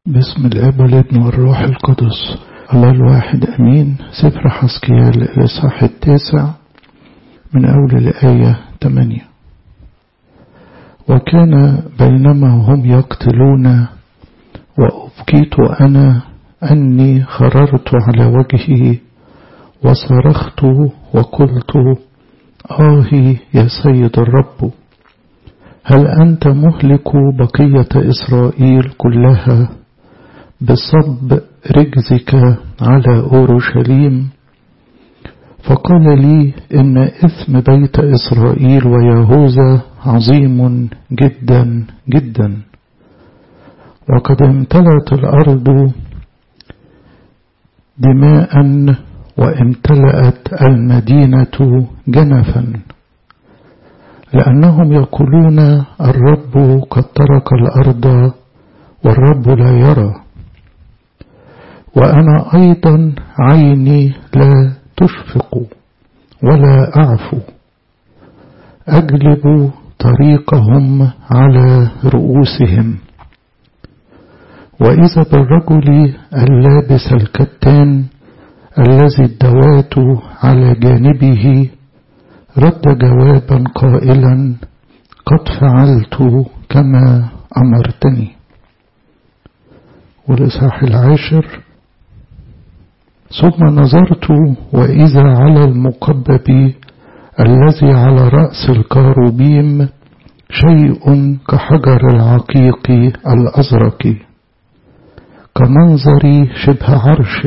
باسم الاب والابن والروح القدس الله الواحد امين سفر حسكيال الاصحاح التاسع من اول الايه 8 وكان بينما هم يقتلون وابكيت انا اني خررت على وجهي وصرخت وقلت آه يا سيد الرب هل أنت مهلك بقية إسرائيل كلها بصب رجزك على أورشليم فقال لي إن إثم بيت إسرائيل ويهوذا عظيم جدا جدا وقد امتلأت الأرض دماء وامتلأت المدينة جنفا لأنهم يقولون الرب قد ترك الأرض والرب لا يرى وأنا أيضا عيني لا تشفق ولا أعفو أجلب طريقهم على رؤوسهم وإذا بالرجل اللابس الكتان الذي الدوات على جانبه رد جوابا قائلا قد فعلت كما أمرتني والإصحاح العاشر ثم نظرت وإذا على المقبب الذي على رأس الكاروبيم شيء كحجر العقيق الأزرق كمنظر شبه عرش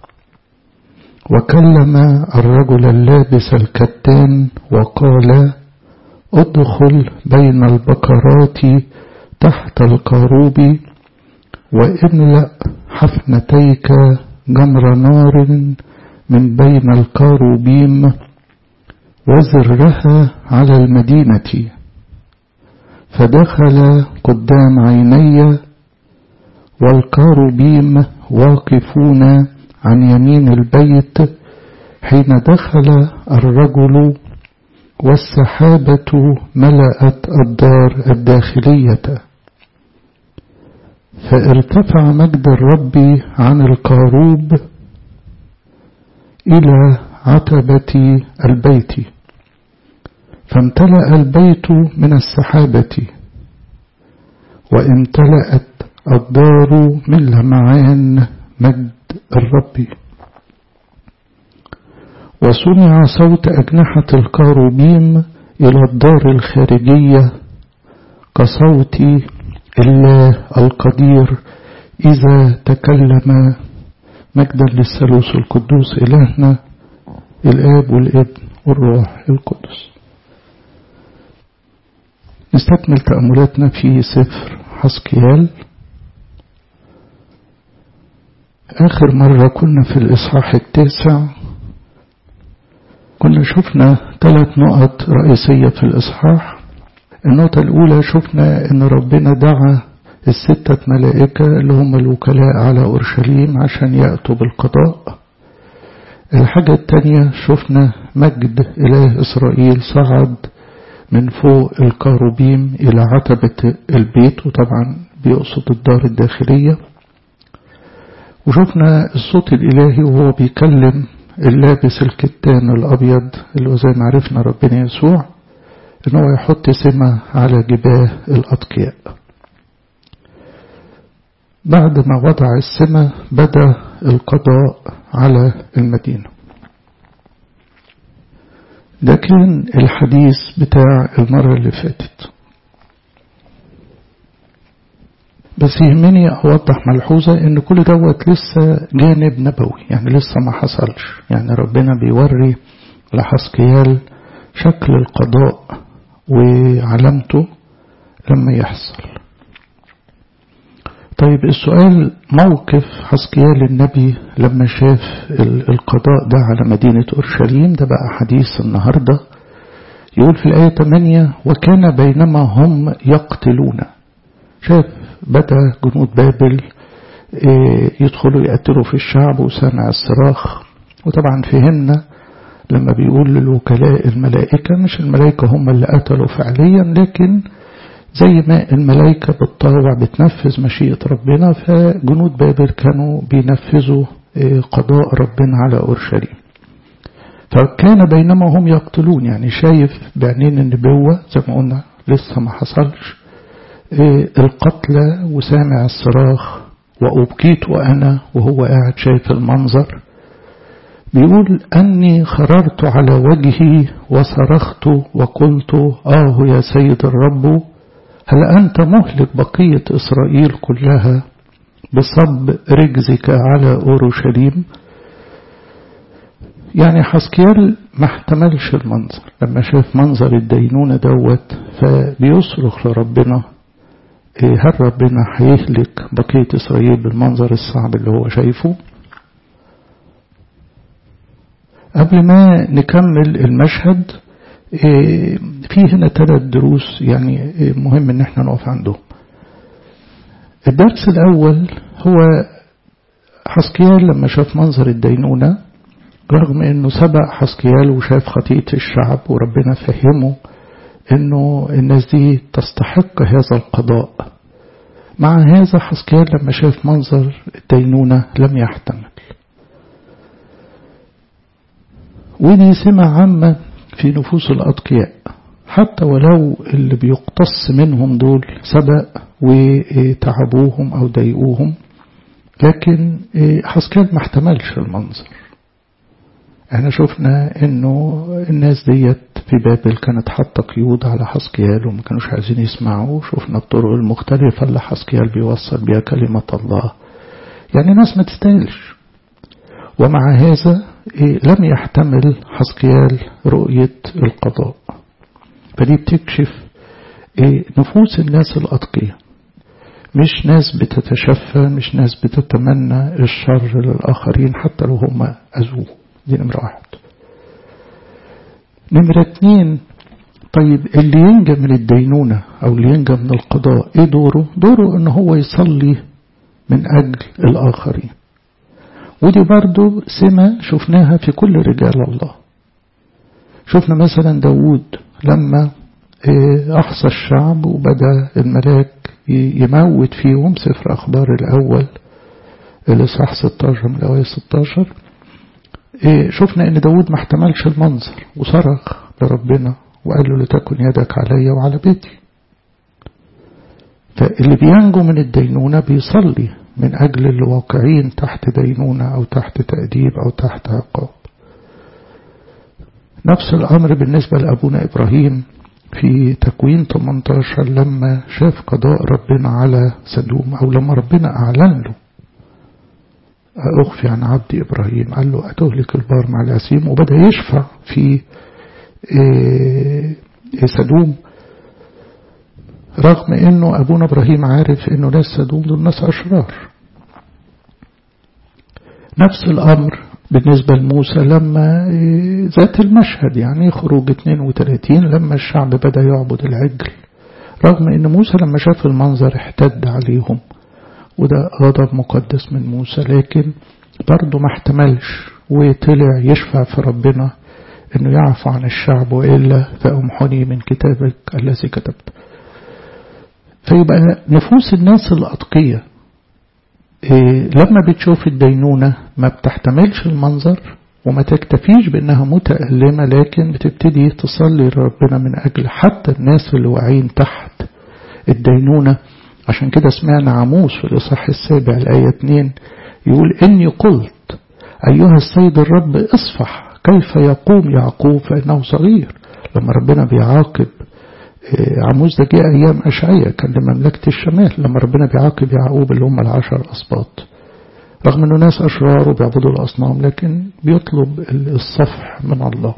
وكلم الرجل اللابس الكتان وقال ادخل بين البقرات تحت القاروب واملأ حفنتيك جمر نار من بين القاروبيم وزرها على المدينة فدخل قدام عيني والقاروبيم واقفون عن يمين البيت حين دخل الرجل والسحابة ملأت الدار الداخلية فارتفع مجد الرب عن القاروب إلى عتبة البيت فامتلأ البيت من السحابة وامتلأت الدار من لمعان مجد الرب وسمع صوت أجنحة الكاروبيم إلى الدار الخارجية كصوت الله القدير إذا تكلم مجدا للثالوث القدوس إلهنا الآب والابن والروح القدس نستكمل تأملاتنا في سفر حسكيال آخر مرة كنا في الإصحاح التاسع كنا شفنا ثلاث نقط رئيسية في الإصحاح النقطة الأولى شفنا إن ربنا دعا الستة ملائكة اللي هم الوكلاء على أورشليم عشان يأتوا بالقضاء الحاجة التانية شفنا مجد إله إسرائيل صعد من فوق الكاروبيم إلى عتبة البيت وطبعا بيقصد الدار الداخلية وشفنا الصوت الإلهي وهو بيكلم اللابس الكتان الأبيض اللي هو زي ما عرفنا ربنا يسوع إن هو يحط سمة على جباه الأتقياء بعد ما وضع السمة بدأ القضاء على المدينة ده كان الحديث بتاع المرة اللي فاتت بس يهمني أوضح ملحوظة إن كل دوت لسه جانب نبوي يعني لسه ما حصلش يعني ربنا بيوري لحسكيال شكل القضاء وعلامته لما يحصل طيب السؤال موقف حسكيال النبي لما شاف القضاء ده على مدينة أورشليم ده بقى حديث النهاردة يقول في الآية 8 وكان بينما هم يقتلون شاف بدأ جنود بابل يدخلوا يقتلوا في الشعب وسمع الصراخ وطبعا فهمنا لما بيقول للوكلاء الملائكة مش الملائكة هم اللي قتلوا فعليا لكن زي ما الملائكة بالطاوع بتنفذ مشيئة ربنا فجنود بابل كانوا بينفذوا قضاء ربنا على أورشليم فكان بينما هم يقتلون يعني شايف بعينين النبوة زي ما قلنا لسه ما حصلش القتلى وسامع الصراخ وأبكيت وأنا وهو قاعد شايف المنظر بيقول أني خررت على وجهي وصرخت وقلت آه يا سيد الرب هل أنت مهلك بقية إسرائيل كلها بصب رجزك على أورشليم يعني حسكيال ما احتملش المنظر لما شاف منظر الدينونة دوت فبيصرخ لربنا هل ربنا هيهلك بقية إسرائيل بالمنظر الصعب اللي هو شايفه قبل ما نكمل المشهد في هنا ثلاث دروس يعني مهم ان احنا نقف عندهم الدرس الاول هو حسكيال لما شاف منظر الدينونة رغم انه سبق حسكيال وشاف خطيئة الشعب وربنا فهمه انه الناس دي تستحق هذا القضاء مع هذا حسكيال لما شاف منظر الدينونة لم يحتمل ودي سمة عامة في نفوس الأتقياء حتى ولو اللي بيقتص منهم دول سبق وتعبوهم أو ضايقوهم لكن حسكال ما احتملش المنظر احنا شفنا انه الناس ديت في بابل كانت حاطه قيود على حسكيال وما كانوش عايزين يسمعوا شفنا الطرق المختلفة اللي حسكيال بيوصل بيها كلمة الله يعني ناس ما تستاهلش ومع هذا لم يحتمل حسكيال رؤية القضاء فدي بتكشف نفوس الناس الأتقياء مش ناس بتتشفى مش ناس بتتمنى الشر للآخرين حتى لو هم أذوه دي نمرة واحد نمرة اتنين طيب اللي ينجى من الدينونة أو اللي ينجى من القضاء إيه دوره؟ دوره إن هو يصلي من أجل الآخرين ودي برضو سمة شفناها في كل رجال الله شفنا مثلا داود لما أحصى الشعب وبدأ الملاك يموت فيهم سفر أخبار الأول الإصحاح 16 من الأول 16 شفنا إن داود ما احتملش المنظر وصرخ لربنا وقال له لتكن يدك علي وعلى بيتي فاللي بينجو من الدينونة بيصلي من أجل الواقعين تحت دينونة أو تحت تأديب أو تحت عقاب نفس الأمر بالنسبة لأبونا إبراهيم في تكوين 18 لما شاف قضاء ربنا على سدوم أو لما ربنا أعلن له أخفي عن عبد إبراهيم قال له أتهلك البار مع الأسيم وبدأ يشفع في سدوم رغم انه ابونا ابراهيم عارف انه ناس سدوم دول ناس اشرار نفس الامر بالنسبة لموسى لما ذات المشهد يعني خروج 32 لما الشعب بدأ يعبد العجل رغم ان موسى لما شاف المنظر احتد عليهم وده غضب مقدس من موسى لكن برضه ما احتملش وطلع يشفع في ربنا انه يعفو عن الشعب وإلا فأمحني من كتابك الذي كتبت فيبقى نفوس الناس الأتقية إيه لما بتشوف الدينونة ما بتحتملش المنظر وما تكتفيش بأنها متألمة لكن بتبتدي تصلي لربنا من أجل حتى الناس اللي واعين تحت الدينونة عشان كده سمعنا عموس في الإصحاح السابع الآية 2 يقول إني قلت أيها السيد الرب اصفح كيف يقوم يعقوب فإنه صغير لما ربنا بيعاقب عموز ده جه أيام أشعية كان لمملكة الشمال لما ربنا بيعاقب يعقوب اللي هم العشر أسباط رغم أنه ناس أشرار وبيعبدوا الأصنام لكن بيطلب الصفح من الله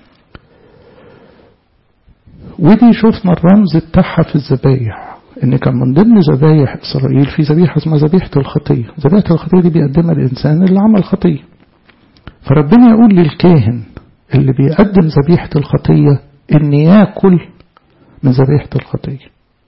ودي شفنا الرمز بتاعها في الذبايح ان كان من ضمن ذبايح اسرائيل في ذبيحه اسمها ذبيحه الخطيه ذبيحه الخطيه دي بيقدمها الانسان اللي عمل خطيه فربنا يقول للكاهن اللي بيقدم ذبيحه الخطيه ان ياكل من ذبيحه الخطيه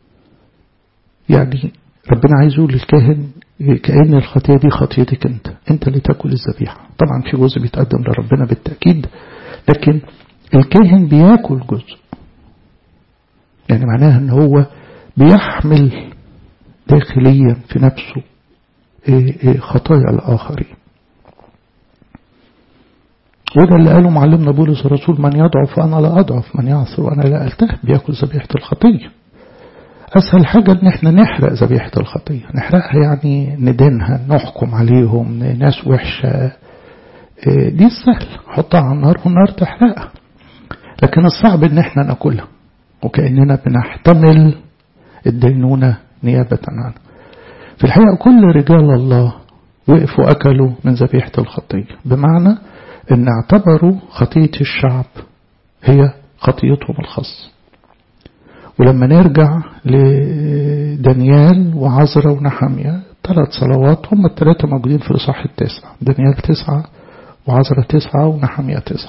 يعني ربنا عايز يقول للكاهن كأن الخطية دي خطيتك انت انت اللي تاكل الذبيحة طبعا في جزء بيتقدم لربنا بالتأكيد لكن الكاهن بياكل جزء يعني معناها ان هو بيحمل داخليا في نفسه خطايا الآخرين وده اللي قاله معلمنا بولس الرسول من يضعف وأنا لا أضعف من يعصر وأنا لا ألتهب بياكل ذبيحة الخطية أسهل حاجة إن إحنا نحرق ذبيحة الخطية نحرقها يعني ندينها نحكم عليهم ناس وحشة دي السهل حطها على النار والنار تحرقها لكن الصعب إن إحنا ناكلها وكأننا بنحتمل الدينونة نيابة عنها في الحقيقة كل رجال الله وقفوا أكلوا من ذبيحة الخطية بمعنى ان اعتبروا خطية الشعب هي خطيتهم الخاصة ولما نرجع لدانيال وعزرا ونحمية ثلاث صلوات هم الثلاثة موجودين في الإصحاح التاسع دانيال تسعة وعزرا تسعة ونحمية تسعة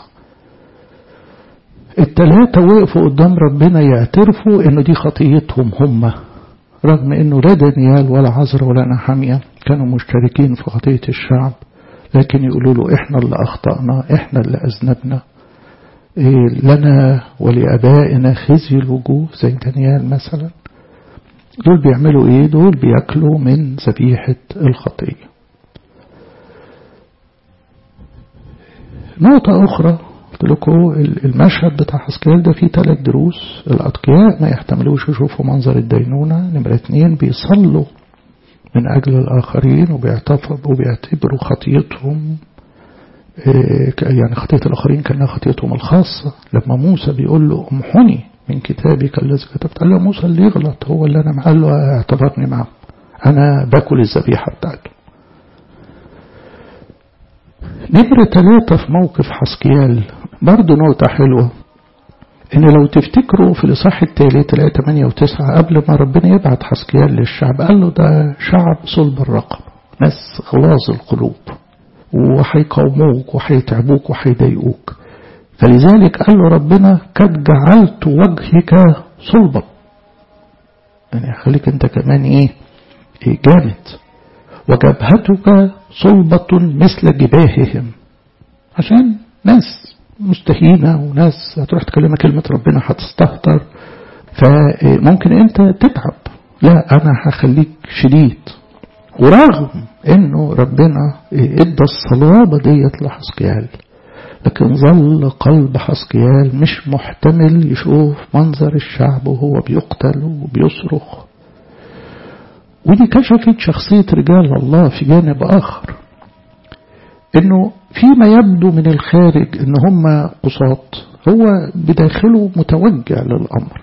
الثلاثة وقفوا قدام ربنا يعترفوا انه دي خطيتهم هم رغم انه لا دانيال ولا عزرا ولا نحمية كانوا مشتركين في خطية الشعب لكن يقولوا له احنا اللي اخطأنا احنا اللي اذنبنا إيه لنا ولابائنا خزي الوجوه زي دانيال مثلا دول بيعملوا ايه دول بياكلوا من ذبيحة الخطية نقطة أخرى قلت لكم المشهد بتاع حسكيال ده فيه ثلاث دروس الأتقياء ما يحتملوش يشوفوا منظر الدينونة نمرة اتنين بيصلوا من أجل الآخرين وبيعتبروا خطيتهم يعني خطية الآخرين كأنها خطيتهم الخاصة لما موسى بيقول له امحني من كتابك الذي كتبت قال له موسى اللي يغلط هو اللي أنا قال له اعتبرني معه أنا باكل الذبيحة بتاعته نمرة ثلاثة في موقف حسكيال برضه نقطة حلوة ان لو تفتكروا في الاصحاح الثالث الايه 8 و9 قبل ما ربنا يبعت حسكيال للشعب قال له ده شعب صلب الرقب ناس غلاظ القلوب وهيقاوموك وهيتعبوك وهيضايقوك فلذلك قال له ربنا قد جعلت وجهك صلبا يعني خليك انت كمان ايه, إيه جامد وجبهتك صلبة مثل جباههم عشان ناس مستهينة وناس هتروح تكلم كلمة ربنا هتستهتر فممكن انت تتعب لا انا هخليك شديد ورغم انه ربنا ادى الصلابة ديت لحسكيال لكن ظل قلب حسكيال مش محتمل يشوف منظر الشعب وهو بيقتل وبيصرخ ودي كشفت شخصية رجال الله في جانب آخر انه فيما يبدو من الخارج ان هم قصاط هو بداخله متوجع للامر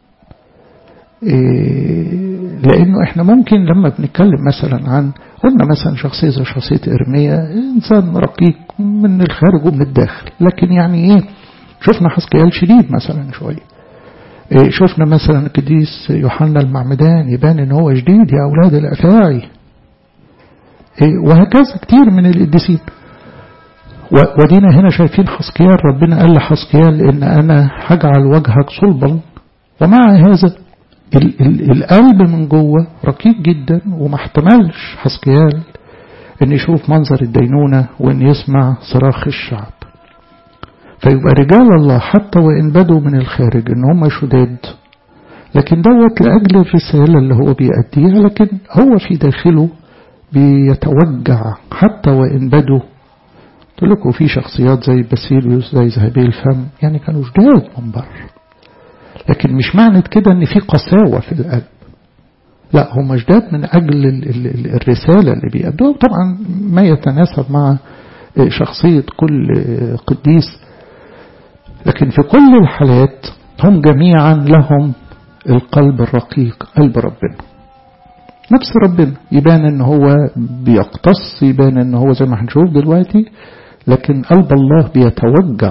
إيه لانه احنا ممكن لما بنتكلم مثلا عن قلنا مثلا شخصيه زي شخصيه ارميا انسان رقيق من الخارج ومن الداخل لكن يعني ايه شفنا حسكيال شديد مثلا شويه إيه شفنا مثلا القديس يوحنا المعمدان يبان ان هو شديد يا اولاد الافاعي إيه وهكذا كتير من القديسين ودينا هنا شايفين حسكيال ربنا قال لحسكيال ان انا هجعل وجهك صلبا ومع هذا ال ال القلب من جوه رقيق جدا وما احتملش حسكيال ان يشوف منظر الدينونة وان يسمع صراخ الشعب فيبقى رجال الله حتى وان بدوا من الخارج ان هم شداد لكن دوت لأجل الرسالة اللي هو بيأديها لكن هو في داخله بيتوجع حتى وإن بدوا قلت لكم في شخصيات زي باسيليوس زي ذهبي الفم يعني كانوا جداد من بره لكن مش معنى كده ان في قساوة في القلب لا هم جداد من أجل الرسالة اللي بيأدوها طبعا ما يتناسب مع شخصية كل قديس لكن في كل الحالات هم جميعا لهم القلب الرقيق قلب ربنا نفس ربنا يبان ان هو بيقتص يبان ان هو زي ما هنشوف دلوقتي لكن قلب الله بيتوجع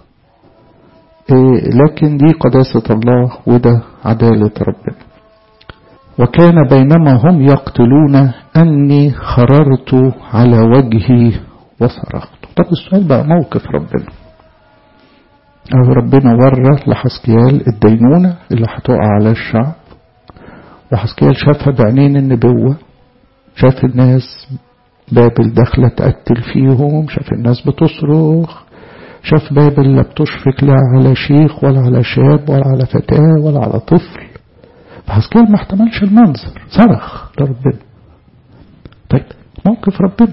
إيه لكن دي قداسة الله وده عدالة ربنا وكان بينما هم يقتلون أني خررت على وجهي وصرخت طب السؤال بقى موقف ربنا أو ربنا ورى لحسكيال الدينونة اللي هتقع على الشعب وحسكيال شافها بعينين النبوة شاف الناس بابل داخلة تقتل فيهم شاف الناس بتصرخ شاف بابل لا بتشفق لا على شيخ ولا على شاب ولا على فتاة ولا على طفل حسكيال ما احتملش المنظر صرخ لربنا طيب موقف ربنا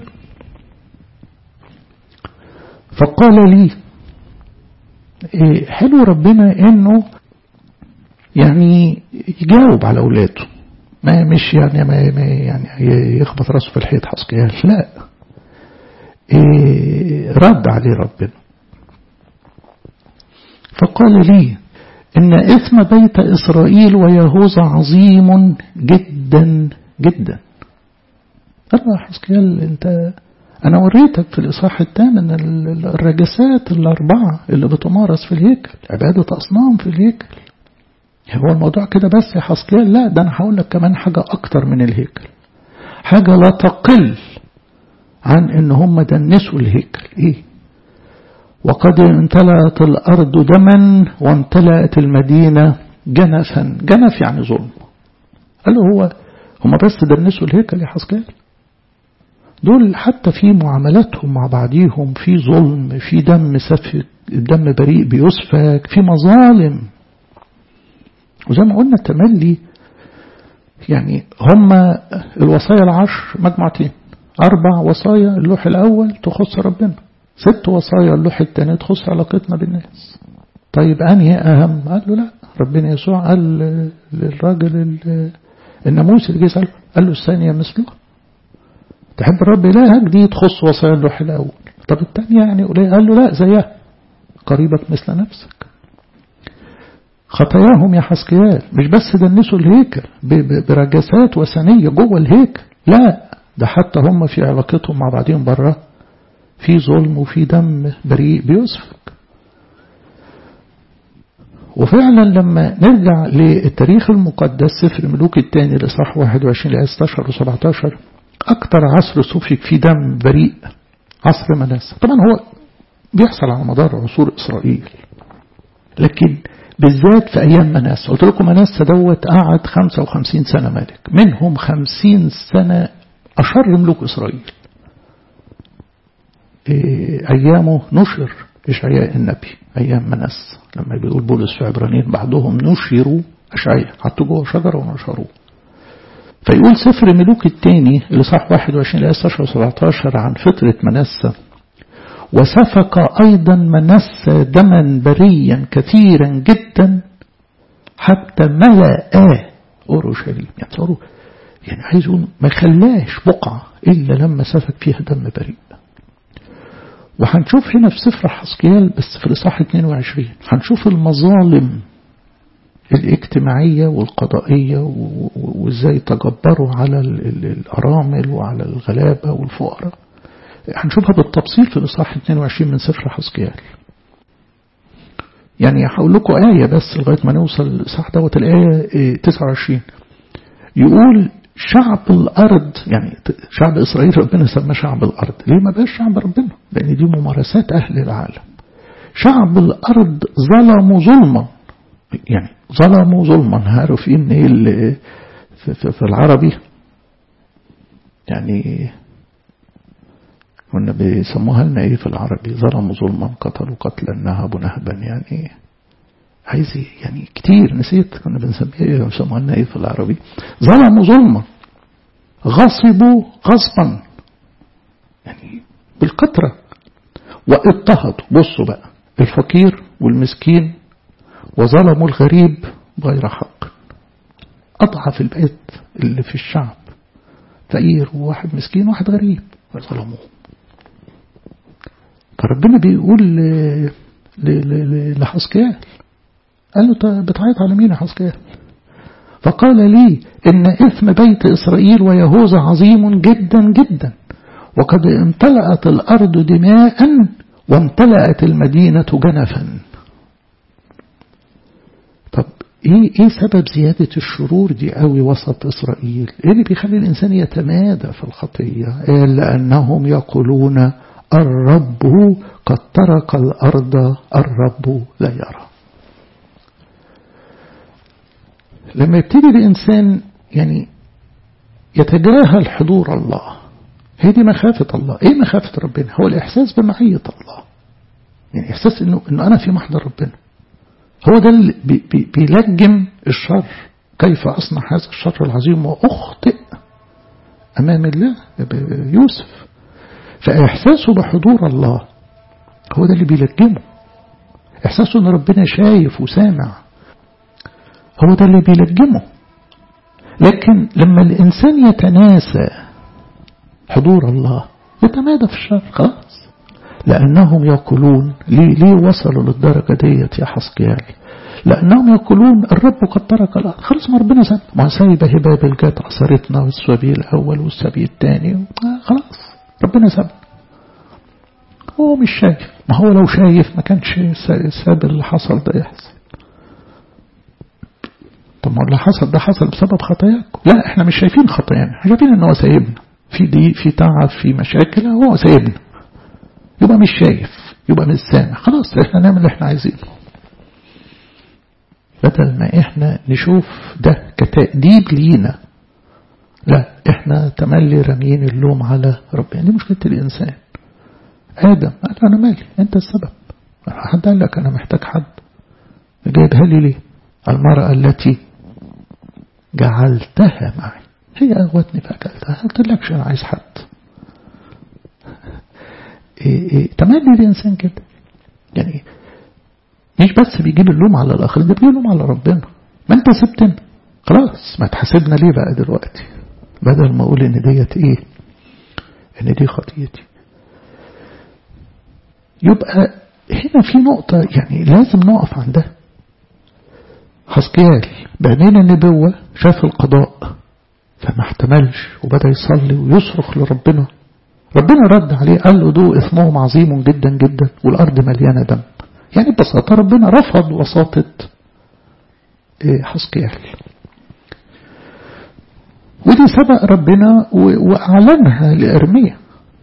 فقال لي إيه حلو ربنا انه يعني يجاوب على اولاده ما مش يعني ما يعني يخبط راسه في الحيط حسكيال لا إيه رد عليه ربنا فقال لي إن إثم بيت إسرائيل ويهوذا عظيم جدا جدا قال له حسكيال أنت أنا وريتك في الإصحاح الثامن الرجسات الأربعة اللي بتمارس في الهيكل عبادة أصنام في الهيكل هو الموضوع كده بس يا حسكيال لا ده أنا هقول لك كمان حاجة أكتر من الهيكل حاجة لا تقل عن إن هم دنسوا الهيكل إيه وقد امتلأت الأرض دما وامتلأت المدينة جنفا جنف يعني ظلم قال له هو هم بس دنسوا الهيكل يا حسكال دول حتى في معاملاتهم مع بعضيهم في ظلم في دم سفك دم بريء بيسفك في مظالم وزي ما قلنا التملي يعني هم الوصايا العشر مجموعتين أربع وصايا اللوح الأول تخص ربنا ست وصايا اللوح الثاني تخص علاقتنا بالناس طيب أنهي أهم قال له لا ربنا يسوع قال للراجل الناموس اللي جه يسأله قال له الثانية مثله تحب الرب إلهك دي تخص وصايا اللوح الأول طب الثانية يعني قال له لا زيها قريبك مثل نفسك خطاياهم يا حسكيال مش بس دنسوا الهيكل برجسات وثنية جوه الهيكل لا ده حتى هم في علاقتهم مع بعضهم بره في ظلم وفي دم بريء بيسفك وفعلا لما نرجع للتاريخ المقدس سفر ملوك الثاني لصح 21 لآية 16 و 17 أكثر عصر سفك فيه دم بريء عصر مناسة طبعا هو بيحصل على مدار عصور إسرائيل لكن بالذات في أيام مناسة قلت لكم مناسة دوت قعد 55 سنة ملك منهم 50 سنة أشر ملوك إسرائيل أيامه نشر إشعياء النبي أيام منس لما بيقول بولس في عبرانيين بعضهم نشروا أشعياء حطوا جوه شجرة ونشروه فيقول سفر ملوك الثاني اللي صح 21 لآية 16 و 17 عن فترة منسة وسفك أيضا منسة دما بريا كثيرا جدا حتى ملأ أورشليم يعني تصوروا يعني عايز يقول ما خلاش بقعة إلا لما سفك فيها دم بريء وهنشوف هنا في سفر حسكيال بس في الإصحاح 22 هنشوف المظالم الاجتماعية والقضائية وازاي تجبروا على الأرامل وعلى الغلابة والفقراء هنشوفها بالتفصيل في الإصحاح 22 من سفر حسكيال يعني هقول لكم آية بس لغاية ما نوصل الإصحاح دوت الآية 29 يقول شعب الأرض يعني شعب إسرائيل ربنا سماه شعب الأرض ليه ما بقاش شعب ربنا لأن دي ممارسات أهل العالم شعب الأرض ظلموا ظلما يعني ظلموا ظلما عارفين ايه اللي في, في, في العربي يعني كنا بيسموها لنا ايه في العربي ظلموا ظلما قتلوا قتلا نهبوا نهبا يعني عايز يعني كتير نسيت كنا بنسميها ايه بيسموها لنا ايه في العربي ظلموا ظلما غصبوا غصبا يعني بالكثرة واضطهدوا بصوا بقى الفقير والمسكين وظلموا الغريب بغير حق أضعف البيت اللي في الشعب فقير وواحد مسكين وواحد غريب ظلموه فربنا بيقول لحسكيال قال له بتعيط على مين يا حسكيال فقال لي إن إثم بيت إسرائيل ويهوذا عظيم جدا جدا وقد امتلأت الأرض دماء وامتلأت المدينة جنفا طب ايه ايه سبب زيادة الشرور دي قوي وسط اسرائيل ايه اللي بيخلي الانسان يتمادى في الخطية إيه لانهم يقولون الرب قد ترك الارض الرب لا يرى لما يبتدي الانسان يعني يتجاهل حضور الله هي دي مخافة الله ايه مخافة ربنا هو الاحساس بمعية الله يعني احساس انه انه انا في محضر ربنا هو ده اللي بي بي بيلجم الشر كيف أصنع هذا الشر العظيم وأخطئ أمام الله يوسف فإحساسه بحضور الله هو ده اللي بيلجمه إحساسه أن ربنا شايف وسامع هو ده اللي بيلجمه لكن لما الإنسان يتناسى حضور الله يتمادى في الشر خلاص لأنهم يقولون ليه, ليه وصلوا للدرجة ديت يا حسقيال لأنهم يقولون الرب قد ترك الأرض خلاص ما ربنا ساب ما سايبه بابل جات عصرتنا والسبي الأول والسبي الثاني خلاص ربنا ساب هو مش شايف ما هو لو شايف ما كانش ساب اللي حصل ده يحصل طب ما اللي حصل ده حصل بسبب خطاياكم لا احنا مش شايفين خطايانا احنا شايفين ان هو سايبنا في ضيق في تعب في مشاكل هو سايبنا يبقى مش شايف يبقى مش سامع خلاص احنا نعمل اللي احنا عايزينه بدل ما احنا نشوف ده كتأديب لينا لا احنا تملي راميين اللوم على ربنا دي مشكلة الإنسان آدم قال أنا مالي أنت السبب حد قال لك أنا محتاج حد جايبها لي ليه المرأة التي جعلتها معي هي أغوتني فأكلتها قلت لكش أنا عايز حد إيه إيه تملي الإنسان كده يعني مش بس بيجيب اللوم على الآخرين ده بيجيب اللوم على ربنا ما أنت سبتنا خلاص ما تحاسبنا ليه بقى دلوقتي بدل ما أقول إن ديت إيه إن دي خطيتي يبقى هنا في نقطة يعني لازم نقف عندها حسكيال بعدين النبوة شاف القضاء فما احتملش وبدأ يصلي ويصرخ لربنا ربنا رد عليه قال له دو اسمهم عظيم جدا جدا والأرض مليانة دم يعني ببساطة ربنا رفض وساطة حسكيال ودي سبق ربنا وأعلنها لأرميا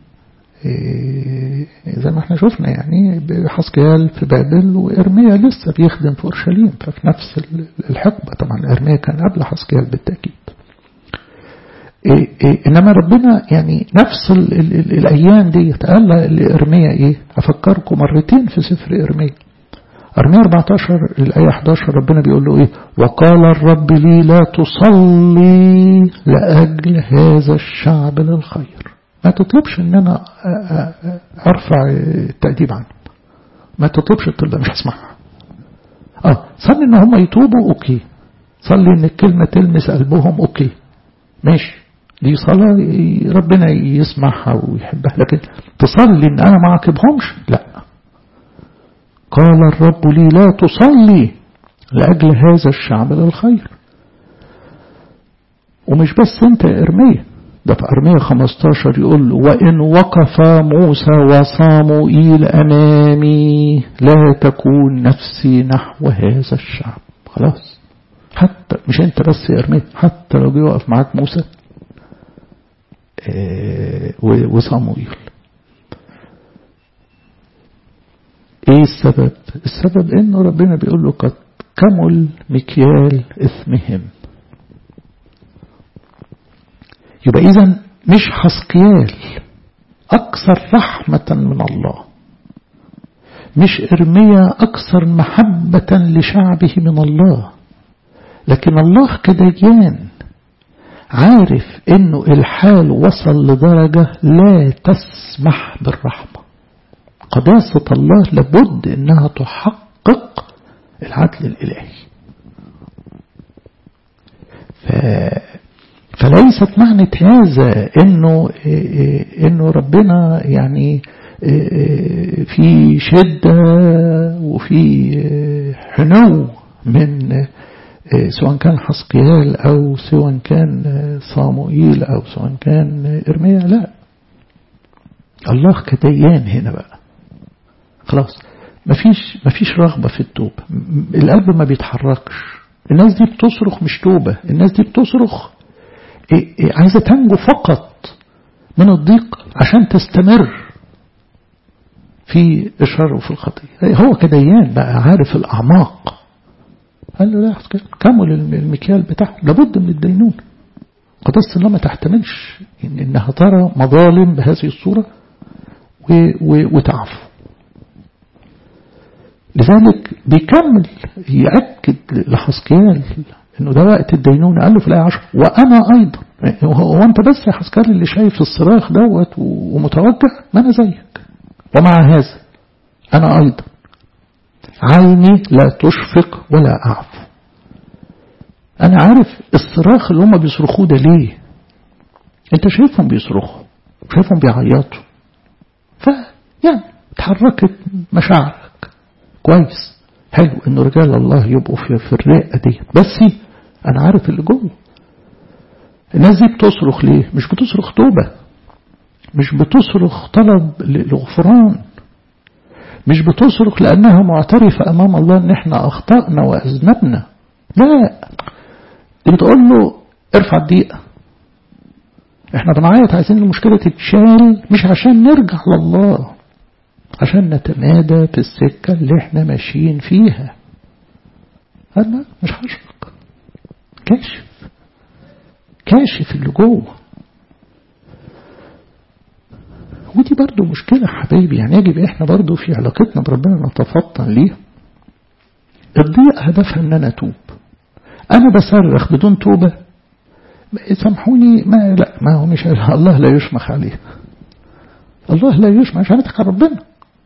زي ما احنا شفنا يعني حسكيال في بابل وإرميا لسه بيخدم في أورشليم ففي نفس الحقبة طبعا إرميا كان قبل حسكيال بالتأكيد إيه إيه إنما ربنا يعني نفس ال ال ال الأيام دي قال لإرميا إيه أفكركم مرتين في سفر إرميا أرميا 14 الآية 11 ربنا بيقول له إيه وقال الرب لي لا تصلي لأجل هذا الشعب للخير ما تطلبش ان انا ارفع التأديب عنه ما تطلبش الطلبة مش هسمعها اه صلي ان هم يتوبوا اوكي صلي ان الكلمة تلمس قلبهم اوكي ماشي دي صلاة ربنا يسمعها ويحبها لكن تصلي ان انا ما اعاقبهمش لا قال الرب لي لا تصلي لأجل هذا الشعب للخير ومش بس انت يا ارميه ده في أرمية 15 يقول وإن وقف موسى وصاموئيل أمامي لا تكون نفسي نحو هذا الشعب خلاص حتى مش انت بس يا أرمية حتى لو بيوقف معاك موسى وصاموئيل ايه السبب السبب انه ربنا بيقول له قد كمل مكيال اثمهم يبقى إذا مش حسقيال أكثر رحمة من الله مش إرميا أكثر محبة لشعبه من الله لكن الله كديان عارف انه الحال وصل لدرجة لا تسمح بالرحمة قداسة الله لابد انها تحقق العدل الالهي ف فليست معنى هذا انه انه ربنا يعني في شدة وفي حنو من سواء كان حسقيال أو سواء كان صاموئيل أو سواء كان إرميا لا الله كديان هنا بقى خلاص مفيش مفيش رغبة في التوبة القلب ما بيتحركش الناس دي بتصرخ مش توبة الناس دي بتصرخ عايزة تنجو فقط من الضيق عشان تستمر في الشر وفي الخطية هو كديان بقى عارف الأعماق قال له لا كمل المكيال بتاعه لابد من الدينون قداسة الله ما تحتملش إن إنها ترى مظالم بهذه الصورة وتعفو لذلك بيكمل يأكد لحسكيال انه ده وقت الدينونة قال له في الآية 10 وأنا أيضا هو أنت بس يا حسكال اللي شايف الصراخ دوت ومتوجع ما أنا زيك ومع هذا أنا أيضا عيني لا تشفق ولا أعفو أنا عارف الصراخ اللي هم بيصرخوه ده ليه أنت شايفهم بيصرخوا شايفهم بيعيطوا ف يعني اتحركت مشاعرك كويس حلو إنه رجال الله يبقوا في, في الرئة دي بس أنا عارف اللي جوه الناس دي بتصرخ ليه مش بتصرخ توبة مش بتصرخ طلب لغفران مش بتصرخ لأنها معترفة أمام الله إن إحنا أخطأنا وأذنبنا لا دي بتقول له ارفع الضيقة إحنا بنعيط عايزين المشكلة تتشال مش عشان نرجع لله عشان نتمادى في السكة اللي إحنا ماشيين فيها أنا مش هشفق كاشف كاشف اللي جوه ودي برضو مشكلة حبايبي يعني يجب احنا برضو في علاقتنا بربنا نتفطن ليه الضيق هدفها ان انا اتوب انا بصرخ بدون توبة سامحوني ما لا ما هو مش الله لا يشمخ عليه الله لا يشمخ مش هنضحك على ربنا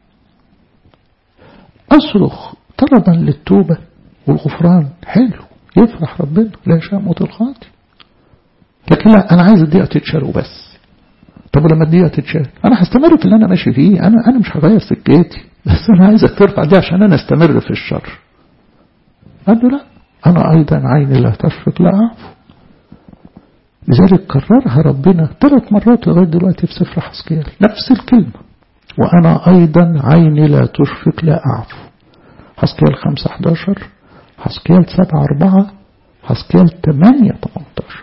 اصرخ طلبا للتوبة والغفران حلو يفرح ربنا لا يشاء موت الخاطئ لكن لا انا عايز الضيقة تتشال وبس طب ولما الدقيقة تتشال أنا هستمر في اللي أنا ماشي فيه أنا أنا مش هغير سكتي بس أنا عايزك ترفع دي عشان أنا استمر في الشر قال له لا أنا أيضا عيني لا تشفق لا أعفو لذلك كررها ربنا ثلاث مرات لغاية دلوقتي في سفر حسكيال نفس الكلمة وأنا أيضا عيني لا تشفق لا أعفو حسكيال 5 11 حسكيال 7 4 حسكيال 8 18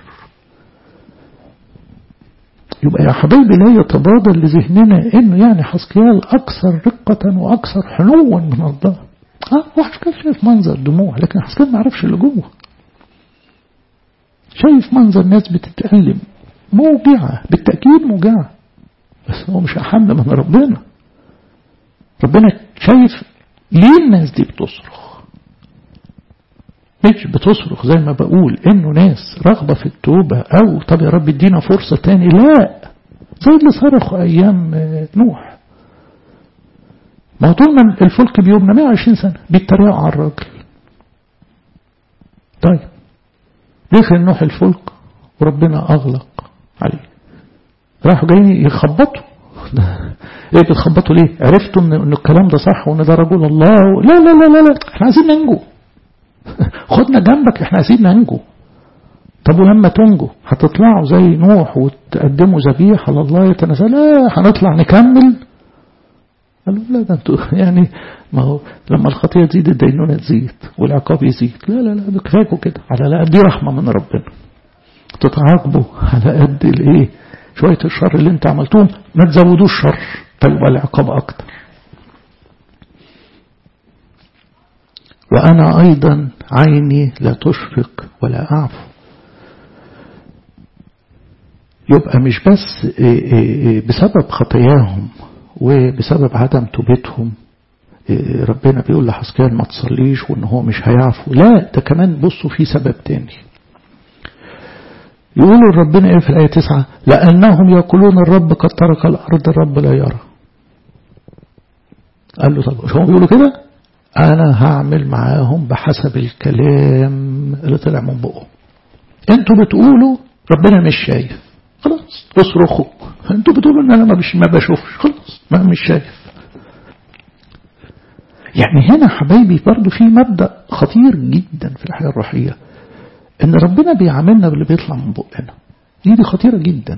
يبقى يا حبايبي لا يتبادر لذهننا انه يعني حسكيال اكثر رقة واكثر حنوا من الله اه واحد كان شايف منظر دموع لكن حسكيال ما عرفش اللي جوه شايف منظر ناس بتتألم موجعة بالتأكيد موجعة بس هو مش أحن من ربنا ربنا شايف ليه الناس دي بتصرخ مش بتصرخ زي ما بقول انه ناس رغبة في التوبة او طب يا رب ادينا فرصة تاني لا زي اللي صرخوا ايام نوح ما طول ما الفلك بيبنى 120 سنة بيتريقوا على الراجل طيب دخل نوح الفلك وربنا اغلق عليه راحوا جايين يخبطوا ايه بتخبطوا ليه عرفتوا ان, إن الكلام ده صح وان ده رجل الله لا لا لا لا, لا. احنا عايزين ننجو خدنا جنبك احنا عايزين ننجو طب ولما تنجو هتطلعوا زي نوح وتقدموا ذبيحة لله يتنازل لا هنطلع نكمل قالوا لا ده انتوا يعني ما هو لما الخطية تزيد الدينونة تزيد والعقاب يزيد لا لا لا ده كفاكوا كده على لا دي رحمة من ربنا تتعاقبوا على قد الايه شوية الشر اللي انت عملتوهم ما تزودوش شر فيبقى العقاب اكتر وأنا أيضا عيني لا تشفق ولا أعفو يبقى مش بس بسبب خطاياهم وبسبب عدم توبتهم ربنا بيقول لحسكيال ما تصليش وان هو مش هيعفو لا ده كمان بصوا في سبب تاني يقولوا ربنا ايه في الآية 9 لأنهم يقولون الرب قد ترك الأرض الرب لا يرى قال له طب هم بيقولوا كده أنا هعمل معاهم بحسب الكلام اللي طلع من بقهم انتوا بتقولوا ربنا مش شايف خلاص اصرخوا انتوا بتقولوا ان انا ما, بش ما بشوفش خلاص ما مش شايف يعني هنا حبايبي برضو في مبدأ خطير جدا في الحياة الروحية ان ربنا بيعاملنا باللي بيطلع من بقنا دي دي خطيرة جدا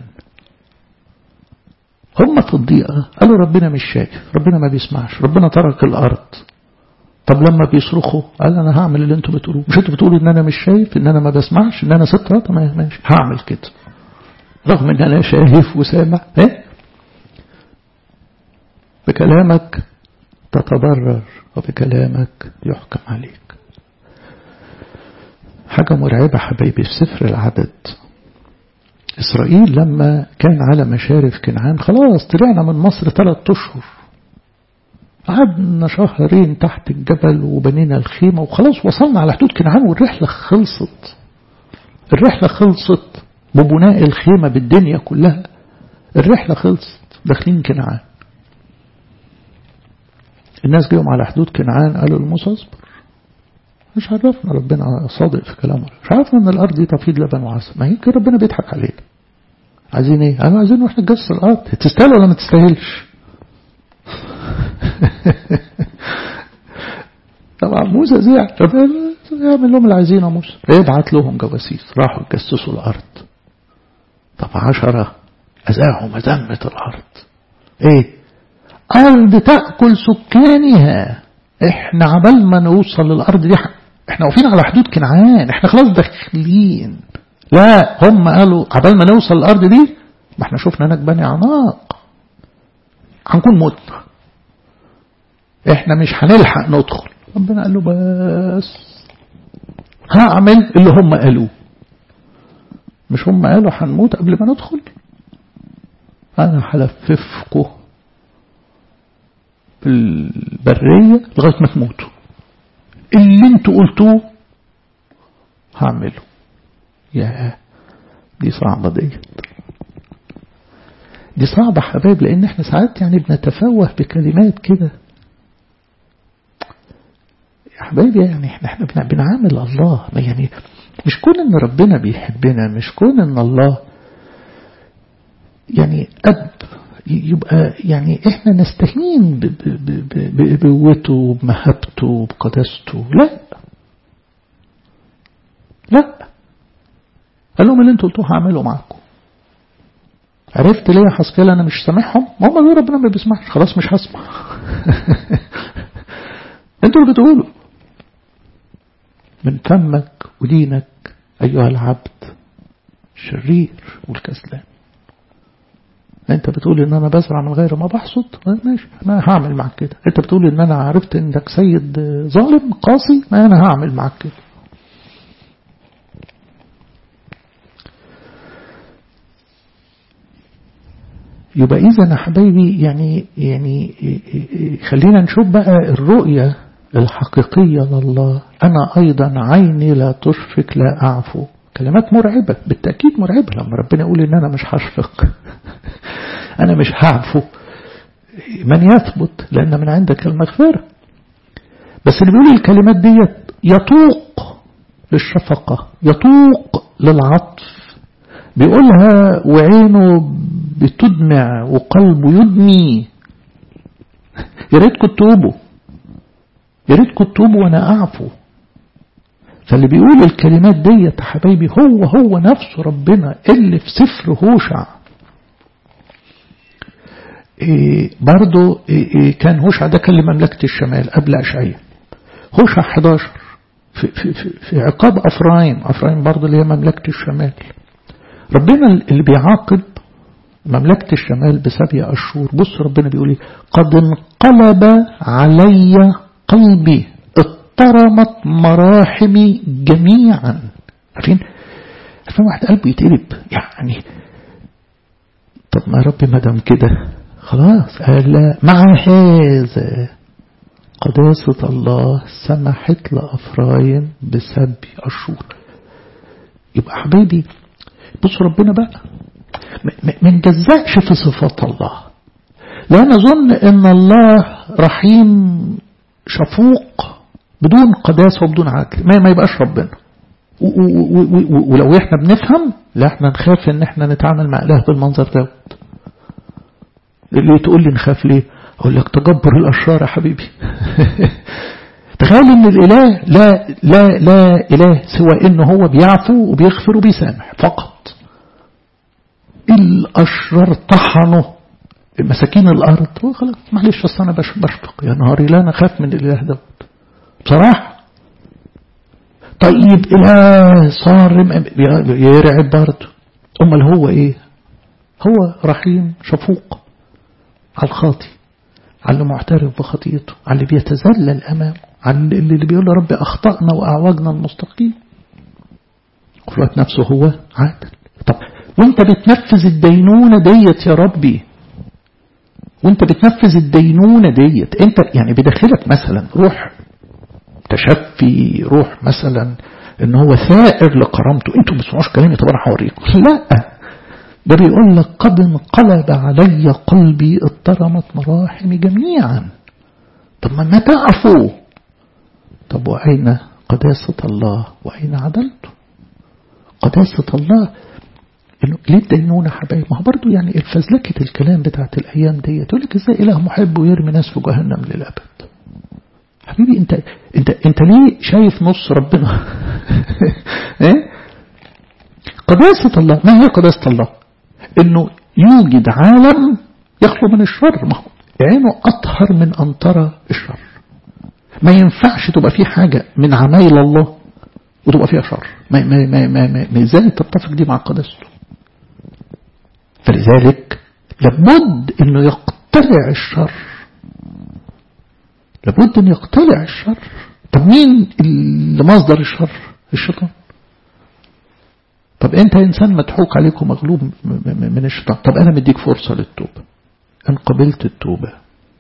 هم في الضيقة قالوا ربنا مش شايف ربنا ما بيسمعش ربنا ترك الأرض طب لما بيصرخوا قال أنا هعمل اللي انتوا بتقولوه مش انتوا بتقولوا ان أنا مش شايف ان أنا ما بسمعش ان أنا ست طب ماشي هعمل كده رغم ان أنا شايف وسامع ايه بكلامك تتضرر وبكلامك يحكم عليك حاجة مرعبة حبايبي في سفر العدد إسرائيل لما كان على مشارف كنعان خلاص طلعنا من مصر ثلاث أشهر قعدنا شهرين تحت الجبل وبنينا الخيمة وخلاص وصلنا على حدود كنعان والرحلة خلصت الرحلة خلصت ببناء الخيمة بالدنيا كلها الرحلة خلصت داخلين كنعان الناس جيهم على حدود كنعان قالوا لموسى اصبر مش عرفنا ربنا صادق في كلامه مش عرفنا ان الارض دي تفيض لبن وعسل ما يمكن ربنا بيضحك علينا عايزين ايه قالوا عايزين واحنا نجسس الارض تستاهل ولا ما تستاهلش طبعا موسى زعل يعمل لهم اللي عايزينه موسى يبعت لهم جواسيس راحوا يجسسوا الارض طب عشرة أذاهم أذمة الأرض إيه أرض تأكل سكانها إحنا عبال ما نوصل للأرض دي إحنا واقفين على حدود كنعان إحنا خلاص داخلين لا هم قالوا عبال ما نوصل للأرض دي ما إحنا شفنا هناك بني عناق هنكون متنا إحنا مش هنلحق ندخل ربنا قال له بس هعمل اللي هم قالوه مش هم قالوا هنموت قبل ما ندخل أنا هلففكم في البرية لغاية ما تموتوا اللي انتوا قلتوه هعمله يا دي صعبة دي دي صعبة حبايب لأن احنا ساعات يعني بنتفوه بكلمات كده يا حبايبي يعني احنا احنا بنعامل الله يعني مش كون ان ربنا بيحبنا مش كون ان الله يعني أب يبقى يعني احنا نستهين بقوته وبمهابته وبقداسته لا لا قال لهم اللي انتوا قلتوه هعمله معاكم عرفت ليه يا حسكال انا مش سامعهم ما هم دول ربنا ما بيسمعش خلاص مش هسمع انتوا اللي بتقولوا من فمك ودينك ايها العبد الشرير والكسلان انت بتقول ان انا بزرع من غير ما بحصد ماشي انا هعمل معك كده انت بتقول ان انا عرفت انك سيد ظالم قاسي ما انا هعمل معك كده يبقى اذا يا حبايبي يعني يعني خلينا نشوف بقى الرؤيه الحقيقيه لله انا ايضا عيني لا تشفق لا اعفو كلمات مرعبة بالتأكيد مرعبة لما ربنا يقول إن أنا مش هشفق أنا مش هعفو من يثبت لأن من عندك المغفرة بس اللي بيقول الكلمات دي يطوق للشفقة يطوق للعطف بيقولها وعينه بتدمع وقلبه يدمي يا ريتكم تتوبوا يا ريتكم تتوبوا وانا اعفو فاللي بيقول الكلمات دي يا حبايبي هو هو نفسه ربنا اللي في سفر هوشع إيه برضو إيه كان هوشع ده كان لمملكة الشمال قبل أشعية هوشع 11 في, في, في, في عقاب أفرايم أفرايم برضو اللي هي مملكة الشمال ربنا اللي بيعاقب مملكة الشمال بسبع أشهر بص ربنا بيقول ايه قد انقلب علي قلبي اضطرمت مراحمي جميعا عارفين عارفين واحد قلبه يتقلب يعني طب ما ربي ما دام كده خلاص قال لا مع هذا قداسة الله سمحت لأفرايم بسبي أشهر يبقى حبيبي بص ربنا بقى ما نجزأش في صفات الله لا نظن ان الله رحيم شفوق بدون قداسة وبدون عدل ما, ما يبقاش ربنا ولو احنا بنفهم لا احنا نخاف ان احنا نتعامل مع اله بالمنظر دوت اللي تقول لي نخاف ليه اقول لك تجبر الاشرار يا حبيبي تخيل ان الاله لا لا لا اله سوى انه هو بيعفو وبيغفر وبيسامح فقط الاشرار طحنوا مساكين الارض خلاص معلش اصل انا بشفق يا نهاري لا انا خاف من الاله دوت بصراحه طيب اله صارم يرعب برضه امال هو ايه هو رحيم شفوق على الخاطي على اللي معترف بخطيئته على اللي بيتذلل امامه على اللي بيقول له ربي اخطانا واعوجنا المستقيم وفي الوقت نفسه هو عادل طب وانت بتنفذ الدينونة ديت يا ربي وانت بتنفذ الدينونة ديت انت يعني بداخلك مثلا روح تشفي روح مثلا ان هو ثائر لكرامته انتوا ما بتسمعوش كلامي طب انا هوريكم لا ده بيقول لك قد انقلب علي قلبي اضطرمت مراحمي جميعا طب ما ما تعرفوا طب واين قداسة الله واين عدلته قداسة الله انه ليه الدينونة حبايب ما هو برضه يعني الفزلكة الكلام بتاعت الايام دي تقول لك ازاي اله محب ويرمي ناس في جهنم للابد حبيبي انت انت انت ليه شايف نص ربنا ايه قداسة الله ما هي قداسة الله انه يوجد عالم يخلو من الشر ما هو عينه اطهر من ان ترى الشر ما ينفعش تبقى في حاجة من عمايل الله وتبقى فيها شر ما ما ما ما, ما, ما ازاي تتفق دي مع قداسته فلذلك لابد انه يقتلع الشر لابد ان يقتلع الشر طب مين اللي مصدر الشر الشيطان طب انت انسان مضحوك عليك ومغلوب من الشيطان طب انا مديك فرصة للتوبة ان قبلت التوبة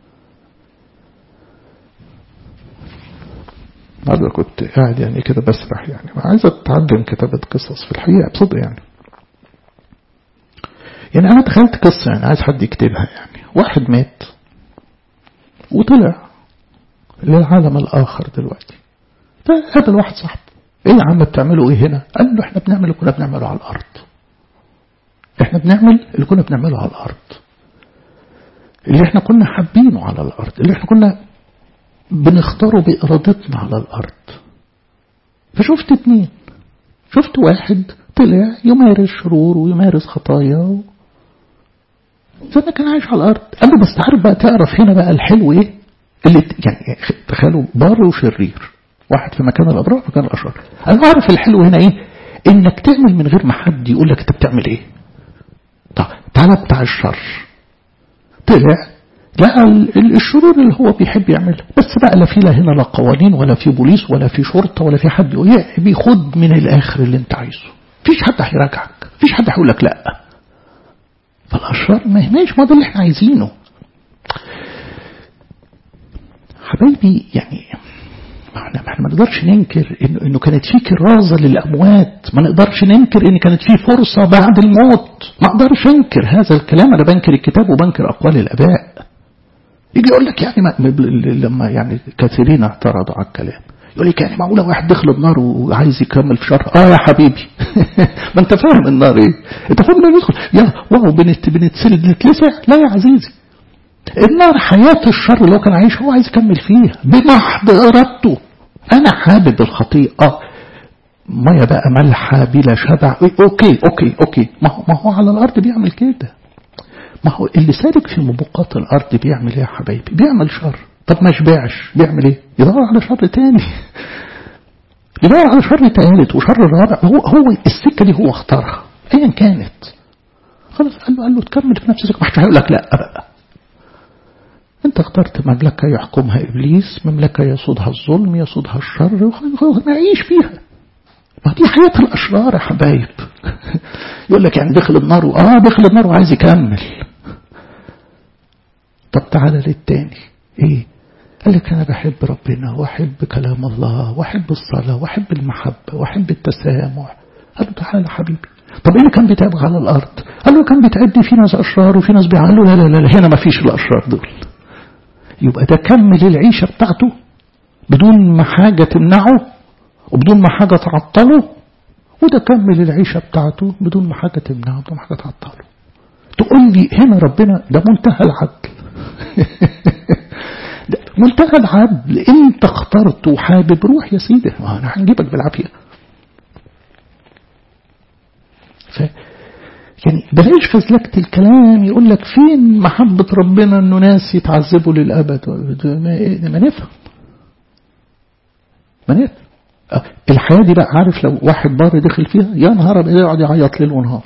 مرة كنت قاعد يعني كده بسرح يعني عايز اتعلم كتابة قصص في الحقيقة بصدق يعني يعني انا تخيلت قصة يعني عايز حد يكتبها يعني واحد مات وطلع للعالم الآخر دلوقتي فهذا الواحد صاحبه ايه يا عم بتعملوا ايه هنا قال له احنا بنعمل اللي كنا بنعمله على الارض احنا بنعمل اللي كنا بنعمله على الارض اللي احنا كنا حابينه على الارض اللي احنا كنا بنختاره بارادتنا على الارض فشفت اتنين شفت واحد طلع يمارس شرور ويمارس خطايا و... فانا كان عايش على الارض قال له بس تعرف بقى تعرف هنا بقى الحلو ايه اللي يعني تخيلوا بار وشرير واحد في مكان الأبرار ومكان الأشرار أنا أعرف الحلو هنا إيه إنك تعمل من غير ما حد يقول لك أنت بتعمل إيه طب تعالى بتاع الشر طلع لقى الشرور اللي هو بيحب يعملها بس بقى لا في لا هنا لا قوانين ولا في بوليس ولا في شرطة ولا في حد يقول بيخد من الآخر اللي أنت عايزه فيش حد هيراجعك فيش حد هيقول لك لا فالأشرار ما يهمش ما ده اللي احنا عايزينه حبايبي يعني ما احنا ما نقدرش ننكر انه انه كانت في كرازه للاموات ما نقدرش ننكر ان كانت في فرصه بعد الموت ما اقدرش انكر هذا الكلام انا بنكر الكتاب وبنكر اقوال الاباء يجي يقول لك يعني ما لما يعني كثيرين اعترضوا على الكلام يقول لك يعني معقوله واحد دخل النار وعايز يكمل في شر اه يا حبيبي ما انت فاهم النار ايه انت فاهم انه يدخل يا واو بنت بنتسند نتلسع لا يا عزيزي النار حياة الشر اللي هو كان عايش هو عايز يكمل فيها بمحض إرادته أنا حابب الخطيئة مية بقى ملحة بلا شبع أوكي أوكي أوكي ما هو, ما هو على الأرض بيعمل كده ما هو اللي سالك في مبقات الأرض بيعمل إيه يا حبايبي بيعمل شر طب ما شبعش بيعمل إيه يدور على شر تاني يدور على شر تالت وشر رابع هو هو السكة دي هو اختارها أيا كانت خلاص قال له قال له تكمل في نفس السكة ما هيقول لك لا بقى انت اخترت مملكة يحكمها إبليس مملكة يسودها الظلم يسودها الشر نعيش فيها ما دي حياة الأشرار يا حبايب يقول لك يعني دخل النار اه دخل النار وعايز يكمل طب تعالى للتاني ايه قال لك انا بحب ربنا واحب كلام الله واحب الصلاة واحب المحبة واحب التسامح قال له تعالى حبيبي طب ايه اللي كان بيتعب على الارض قال له كان بيتعدي في ناس اشرار وفي ناس بيعملوا لا لا لا هنا ما فيش الاشرار دول يبقى ده كمل العيشة بتاعته بدون ما حاجة تمنعه وبدون ما حاجة تعطله وده كمل العيشة بتاعته بدون ما حاجة تمنعه بدون ما حاجة تعطله تقول لي هنا ربنا ده منتهى العدل ده منتهى العدل انت اخترت وحابب روح يا سيدي انا هنجيبك بالعافية ف يعني بلاش فزلكة الكلام يقول لك فين محبة ربنا انه ناس يتعذبوا للأبد ما نفهم ما نفهم الحياة دي بقى عارف لو واحد بار دخل فيها يا نهار ابيض يقعد يعيط ليل ونهار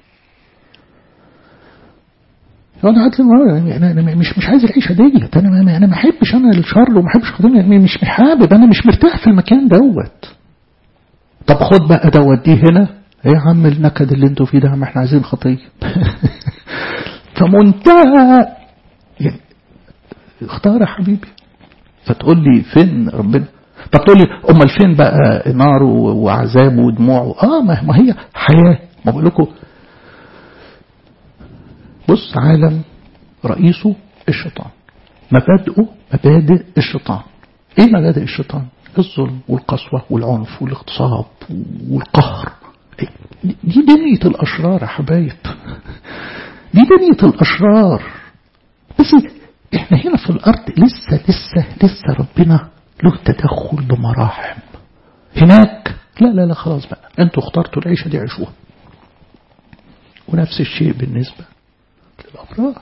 يقعد يعيط ليل ونهار يعني انا مش مش عايز العيشه ديت انا ما انا ما احبش انا الشر وما احبش خدمه يعني مش حابب انا مش مرتاح في المكان دوت طب خد بقى دوت دي هنا ايه يا عم النكد اللي انتوا فيه ده ما احنا عايزين خطيه فمنتهى يعني اختار يا حبيبي فتقول لي فين ربنا طب تقول لي امال فين بقى نار وعذاب ودموع اه ما هي حياه ما بقول لكم بص عالم رئيسه الشيطان مبادئه مبادئ الشيطان ايه مبادئ الشيطان الظلم والقسوة والعنف والاغتصاب والقهر دي دنيا الأشرار يا حبايب دي دنيا الأشرار بس احنا هنا في الأرض لسه لسه لسه ربنا له تدخل بمراحم هناك لا لا لا خلاص بقى انتوا اخترتوا العيشة دي عيشوها ونفس الشيء بالنسبة للأبرار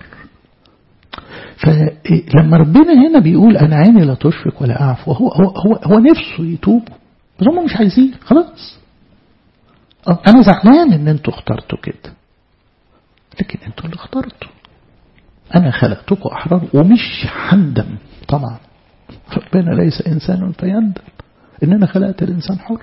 فلما ربنا هنا بيقول أنا عيني لا تشفق ولا أعفو هو, هو, هو, هو نفسه يتوبوا بس هم مش عايزين خلاص أنا زعلان إن أنتوا اخترتوا كده لكن أنتوا اللي اخترتوا أنا خلقتكم أحرار ومش هندم طبعا ربنا ليس إنسان فيندم إن أنا خلقت الإنسان حر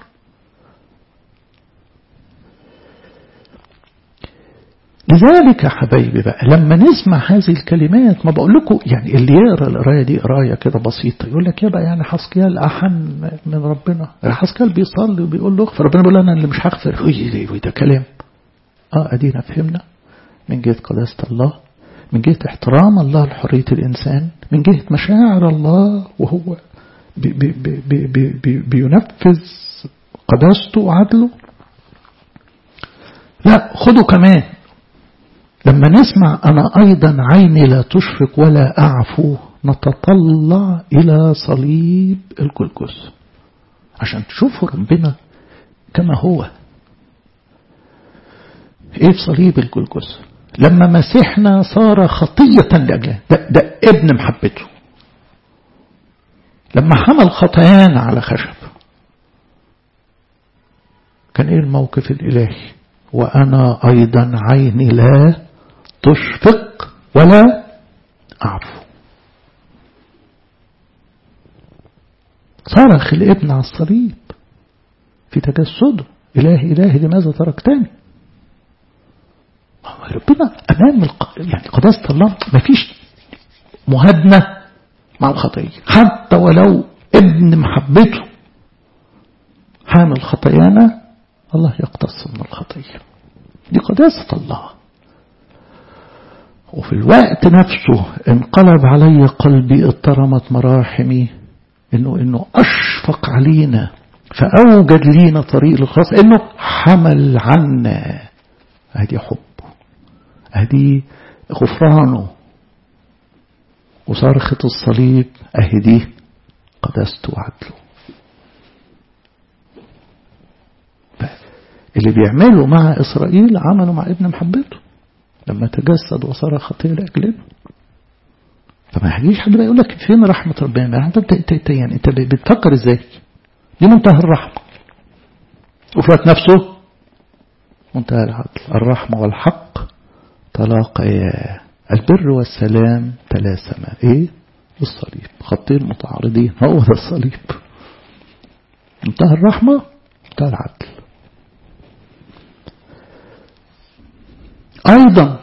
لذلك يا حبايبي بقى لما نسمع هذه الكلمات ما بقول لكم يعني اللي يقرا القرايه دي قرايه كده بسيطه يقول لك يبقى يعني حسكيال احن من ربنا حسكيال بيصلي وبيقول له اغفر ربنا بيقول انا اللي مش هغفر ايه ده كلام اه ادينا فهمنا من جهه قداسه الله من جهه احترام الله لحريه الانسان من جهه مشاعر الله وهو بي بي بي بي بي بينفذ قداسته وعدله لا خدوا كمان لما نسمع أنا أيضا عيني لا تشفق ولا أعفو نتطلع إلى صليب الجلجث عشان تشوفوا ربنا كما هو إيه في صليب الجلجث لما مسيحنا صار خطية لأجله ده, ده ابن محبته لما حمل خطيان على خشب كان ايه الموقف الالهي وانا ايضا عيني لا تشفق ولا أعفو صرخ الابن على الصليب في تجسده إلهي إلهي لماذا تركتني ربنا أمام الق... يعني قداسة الله ما فيش مهادنة مع الخطية حتى ولو ابن محبته حامل خطايانا الله يقتص من الخطية دي قداسة الله وفي الوقت نفسه انقلب علي قلبي اضطرمت مراحمي انه انه اشفق علينا فاوجد لينا طريق الخلاص انه حمل عنا ادي حبه ادي غفرانه وصرخة الصليب اهدي قدسته وعدله اللي بيعمله مع اسرائيل عمله مع ابن محبته لما تجسد وصار خطية لأجلنا فما يجيش حد بقى يقول لك فين رحمة ربنا انت انت يعني انت بتفكر ازاي دي منتهى الرحمة وفي وقت نفسه منتهى العدل الرحمة والحق تلاقيا البر والسلام تلاسما ايه الصليب خطين متعارضين هو ده الصليب منتهى الرحمة منتهى العدل أيضا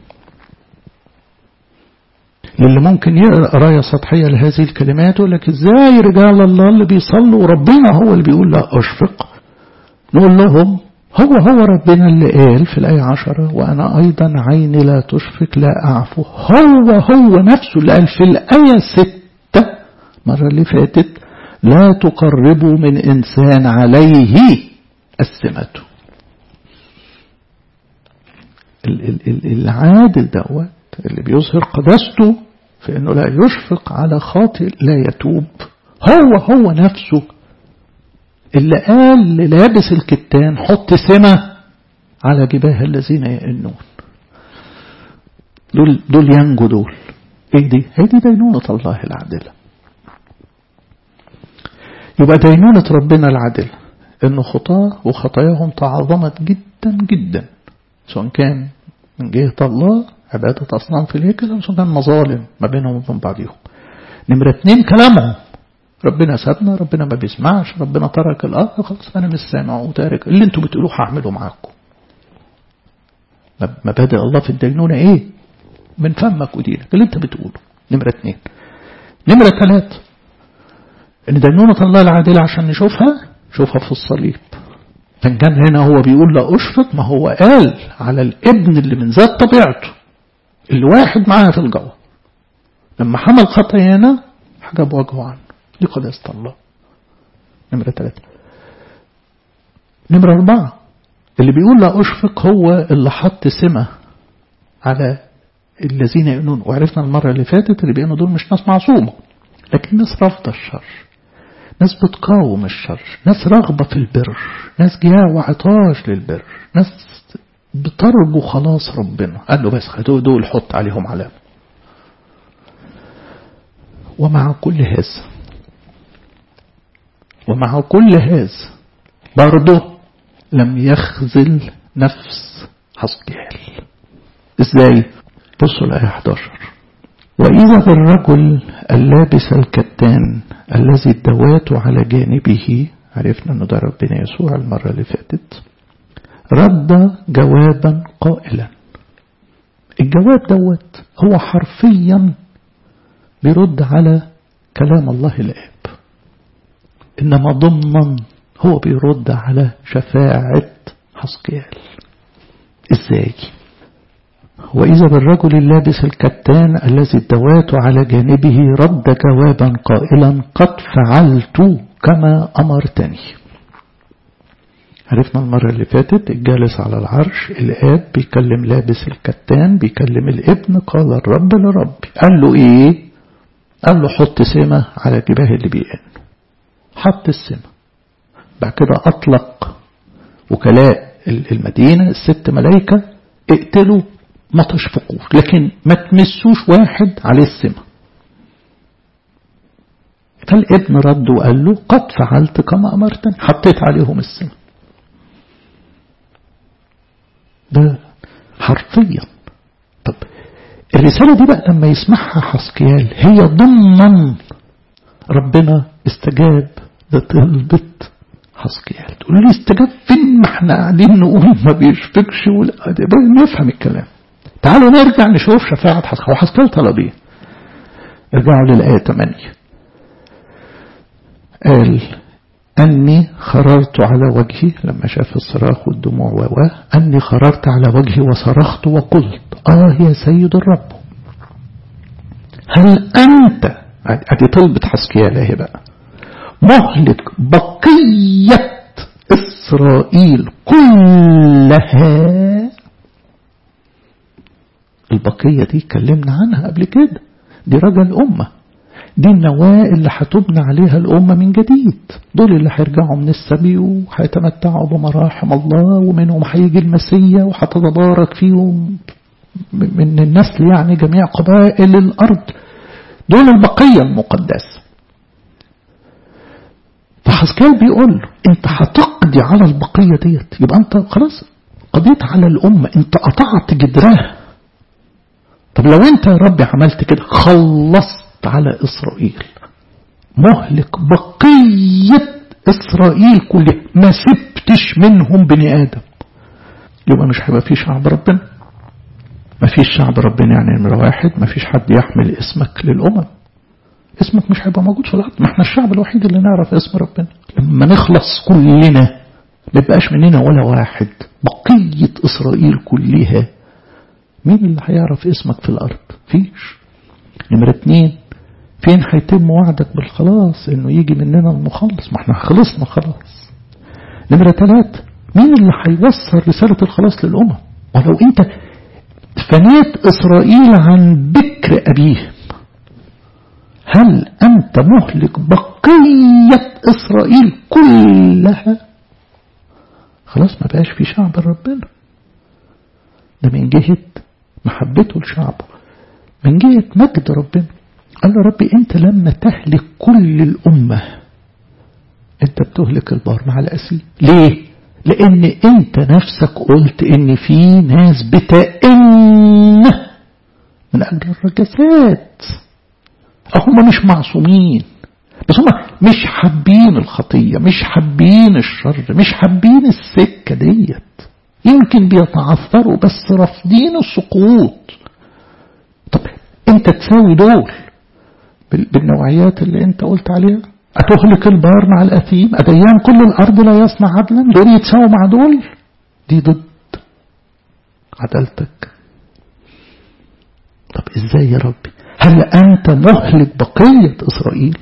للي ممكن يقرأ قراية سطحية لهذه الكلمات يقول لك ازاي رجال الله اللي بيصلوا وربنا هو اللي بيقول لا أشفق نقول لهم هو هو ربنا اللي قال في الآية عشرة وأنا أيضا عيني لا تشفق لا أعفو هو هو نفسه اللي قال في الآية ستة مرة اللي فاتت لا تقربوا من إنسان عليه السمته العادل دوت اللي بيظهر قداسته في انه لا يشفق على خاطئ لا يتوب هو هو نفسه اللي قال للابس الكتان حط سمة على جباه الذين يئنون دول دول ينجو دول ايه دي؟ هي دي دينونة الله العادلة يبقى دينونة ربنا العادلة انه خطاه وخطاياهم تعظمت جدا جدا سواء كان من جهة الله عبادة أصنام في الهيكل أو سواء كان مظالم ما بينهم وبين بعضهم نمرة اتنين كلامهم ربنا سابنا ربنا ما بيسمعش ربنا ترك الأرض خلاص أنا مش سامع وتارك اللي انتوا بتقولوه هعمله معاكم مبادئ الله في الدينونة ايه من فمك ودينك اللي انت بتقوله نمرة اتنين نمرة ثلاثة ان دينونة الله العادلة عشان نشوفها شوفها في الصليب فان كان هنا هو بيقول لا اشفق ما هو قال على الابن اللي من ذات طبيعته اللي واحد معاه في الجو لما حمل خطايانا حجب وجهه عنه دي قداسة الله نمرة ثلاثة نمرة أربعة اللي بيقول لا أشفق هو اللي حط سمة على الذين يؤمنون وعرفنا المرة اللي فاتت اللي بيقولوا دول مش ناس معصومة لكن ناس رافضة الشر ناس بتقاوم الشر ناس رغبة في البر ناس جياع وعطاش للبر ناس بترجو خلاص ربنا قال له بس دول, دول حط عليهم علامة ومع كل هذا ومع كل هذا برضه لم يخذل نفس حسكيال ازاي بصوا الآية 11 وإذا بالرجل اللابس الكتان الذي الدوات على جانبه عرفنا أنه ده ربنا يسوع المرة اللي فاتت رد جوابا قائلا الجواب دوت هو حرفيا بيرد على كلام الله الآب إنما ضمنا هو بيرد على شفاعة حسقيال إزاي وإذا بالرجل اللابس الكتان الذي الدوات على جانبه رد جوابا قائلا قد فعلت كما أمرتني عرفنا المرة اللي فاتت الجالس على العرش الآب بيكلم لابس الكتان بيكلم الابن قال الرب لربي قال له ايه قال له حط سمة على جباه اللي بيئن حط السمة بعد كده أطلق وكلاء المدينة الست ملايكة اقتلوا ما تشفقوش لكن ما تمسوش واحد عليه السمة فالابن رد وقال له قد فعلت كما أمرتني حطيت عليهم السمة ده حرفيا طب الرسالة دي بقى لما يسمعها حسكيال هي ضمن ربنا استجاب لطلبة حسكيال تقول لي استجاب فين ما احنا قاعدين نقول ما بيشفكش ولا نفهم الكلام تعالوا نرجع نشوف شفاعة حسكيال هو حسكيال طلب ايه ارجعوا للآية 8 قال أني خررت على وجهي لما شاف الصراخ والدموع و أني خررت على وجهي وصرخت وقلت آه يا سيد الرب هل أنت أدي طلبة حسكيال اهي بقى مهلك بقية إسرائيل كلها البقية دي اتكلمنا عنها قبل كده دي رجل الأمة دي النواة اللي هتبنى عليها الأمة من جديد دول اللي هيرجعوا من السبي وهيتمتعوا بمراحم الله ومنهم هيجي المسيا وهتتبارك فيهم من النسل يعني جميع قبائل الأرض دول البقية المقدسة فحسكال بيقول له انت هتقضي على البقية ديت يبقى انت خلاص قضيت على الأمة انت قطعت جدرها طب لو انت يا ربي عملت كده خلصت على إسرائيل مهلك بقية إسرائيل كلها ما سبتش منهم بني آدم يبقى مش هيبقى في شعب ربنا ما فيش شعب ربنا يعني نمرة واحد ما فيش حد يحمل اسمك للأمم اسمك مش هيبقى موجود في الأرض ما احنا الشعب الوحيد اللي نعرف اسم ربنا لما نخلص كلنا ما يبقاش مننا ولا واحد بقية إسرائيل كلها مين اللي هيعرف اسمك في الأرض فيش نمرة اتنين فين هيتم وعدك بالخلاص انه يجي مننا المخلص ما احنا خلصنا خلاص نمرة ثلاثة مين اللي هيوصل رسالة الخلاص للأمم ولو انت فنيت إسرائيل عن بكر أبيهم هل أنت مهلك بقية إسرائيل كلها خلاص ما بقاش في شعب ربنا ده من جهة محبته لشعبه من جهة مجد ربنا قال له ربي انت لما تهلك كل الأمة انت بتهلك البار مع الأسير ليه لان انت نفسك قلت ان في ناس بتئن من اجل الرجسات هم مش معصومين بس هم مش حابين الخطية مش حابين الشر مش حابين السكة ديت يمكن بيتعثروا بس رافضين السقوط انت تساوي دول بالنوعيات اللي انت قلت عليها أتهلك البار مع الأثيم أديان كل الأرض لا يصنع عدلا دول يتساووا مع دول دي ضد عدالتك طب ازاي يا ربي هل أنت مهلك بقية إسرائيل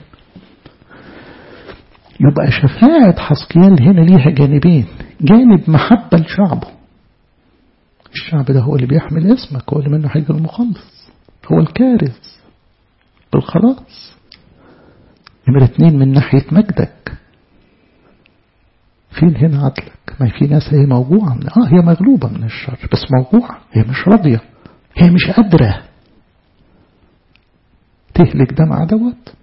يبقى شفاعة حسقيال هنا ليها جانبين جانب محبة لشعبه الشعب ده هو اللي بيحمل اسمك هو اللي منه هيجي المخلص هو الكارث بالخلاص نمرة اتنين من ناحية مجدك فين هنا عدلك ما في ناس هي موجوعة من اه هي مغلوبة من الشر بس موجوعة هي مش راضية هي مش قادرة تهلك ده مع دوت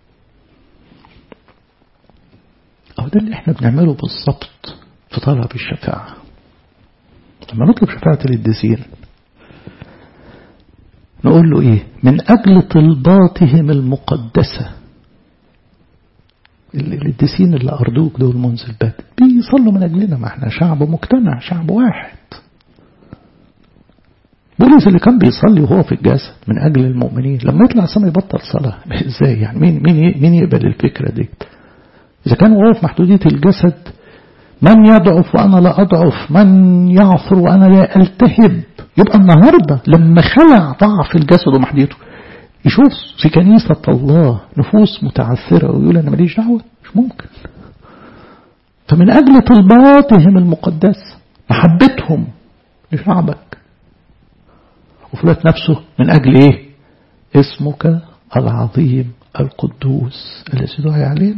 أو ده اللي احنا بنعمله بالظبط في طلب الشفاعة لما نطلب شفاعة القديسين نقول له ايه من أجل طلباتهم المقدسة القديسين اللي أرضوك دول منذ البدء بيصلوا من أجلنا ما احنا شعب مجتمع شعب واحد بولس اللي كان بيصلي وهو في الجسد من أجل المؤمنين لما يطلع السماء يبطل صلاة ازاي يعني مين مين مين يقبل الفكرة دي إذا كان وهو في محدودية الجسد من يضعف وأنا لا أضعف من يعثر وأنا لا ألتهب يبقى النهاردة لما خلع ضعف الجسد ومحدوديته يشوف في كنيسة الله نفوس متعثرة ويقول أنا ماليش دعوة مش ممكن فمن أجل طلباتهم المقدسة محبتهم لشعبك وفي الوقت نفسه من أجل إيه اسمك العظيم القدوس الذي دعي علينا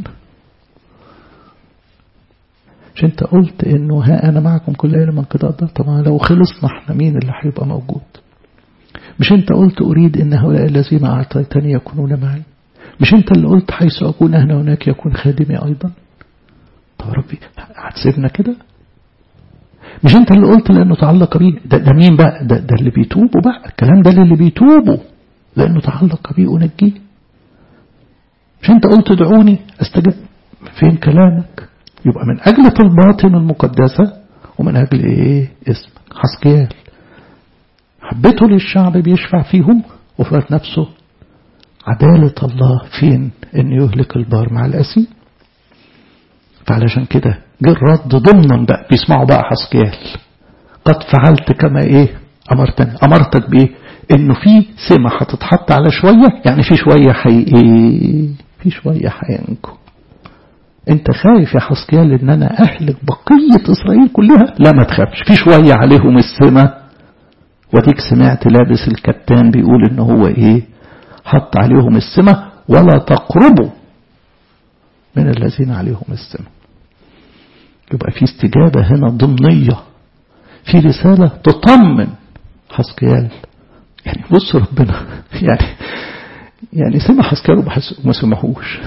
مش انت قلت انه ها انا معكم كل ايه من قضاء ده طبعا لو خلصنا احنا مين اللي هيبقى موجود مش انت قلت اريد ان هؤلاء الذين اعطيتني يكونون معي مش انت اللي قلت حيث اكون هنا هناك يكون خادمي ايضا طب ربي هتسيبنا كده مش انت اللي قلت لانه تعلق بي ده, ده مين بقى ده, ده اللي بيتوبوا بقى الكلام ده اللي بيتوبوا لانه تعلق بي انجيه مش انت قلت ادعوني استجب فين كلامك يبقى من أجل طلباتهم المقدسة ومن أجل إيه اسمك حسكيال حبته للشعب بيشفع فيهم وفي نفسه عدالة الله فين إن يهلك البار مع الأسي فعلشان كده جه الرد ضمنا بقى بيسمعوا بقى حسكيال قد فعلت كما إيه أمرتني أمرتك بإيه إنه في سمة هتتحط على شوية يعني في شوية حي إيه في شوية هينكو انت خايف يا حسكيال ان انا اهلك بقية اسرائيل كلها لا ما تخافش في شوية عليهم السمة وديك سمعت لابس الكتان بيقول ان هو ايه حط عليهم السمة ولا تقربوا من الذين عليهم السمة يبقى في استجابة هنا ضمنية في رسالة تطمن حسكيال يعني بص ربنا يعني يعني سمع حسكيال وما سمعوش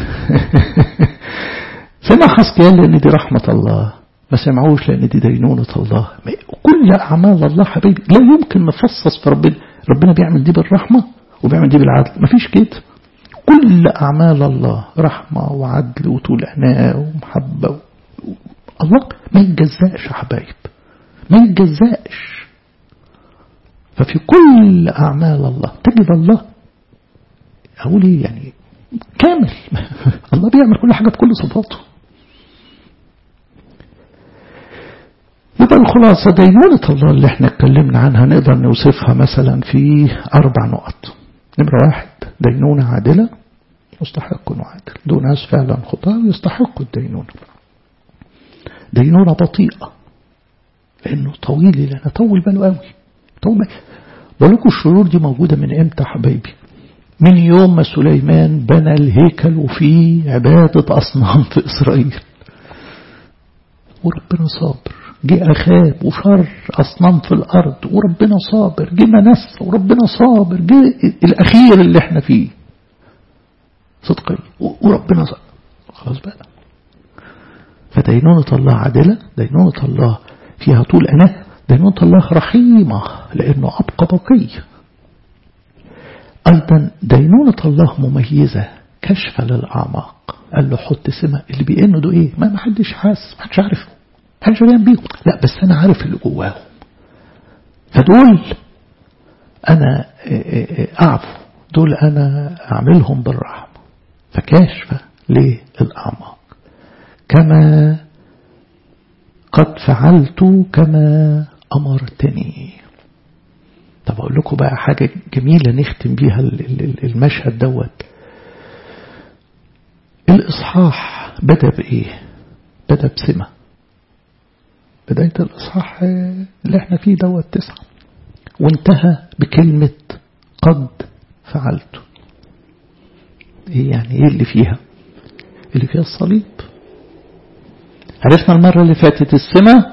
سمع حسكيال لأن دي رحمة الله ما سمعوش لأن دي دينونة الله كل أعمال الله حبيبي لا يمكن نفصص في ربنا ربنا بيعمل دي بالرحمة وبيعمل دي بالعدل ما فيش كده كل أعمال الله رحمة وعدل وطول أناء ومحبة و... الله ما يتجزاش يا حبايب ما يتجزاش ففي كل أعمال الله تجد الله أقول إيه يعني كامل الله بيعمل كل حاجة بكل صفاته يبقى الخلاصة دينونة الله اللي احنا اتكلمنا عنها نقدر نوصفها مثلا في أربع نقط نمرة واحد دينونة عادلة مستحق وعادل دون ناس فعلا خطاة يستحقوا الدينونة دينونة بطيئة لأنه طويل لأنه طول باله قوي طول باله بقول الشرور دي موجودة من امتى حبايبي من يوم ما سليمان بنى الهيكل وفيه عبادة أصنام في إسرائيل وربنا صابر جه أخاب وشر أصنام في الأرض وربنا صابر جه منس وربنا صابر جه الأخير اللي احنا فيه صدقي وربنا صابر خلاص بقى فدينونة الله عادلة دينونة الله فيها طول أنا دينونة الله رحيمة لأنه أبقى بقية أيضا دينونة الله مميزة كشف للأعماق قال له حط سمة اللي بيئنوا ده إيه ما حدش حاس ما حدش عارف حدش بيان بيهم لا بس أنا عارف اللي جواهم فدول أنا أعفو دول أنا أعملهم بالرحمة فكاشفة للأعماق كما قد فعلت كما أمرتني طب أقول لكم بقى حاجة جميلة نختم بيها المشهد دوت الإصحاح بدأ بإيه بدأ بسمة بداية الإصحاح اللي احنا فيه دوت تسعة وانتهى بكلمة قد فعلت ايه يعني ايه اللي فيها اللي فيها الصليب عرفنا المرة اللي فاتت السمة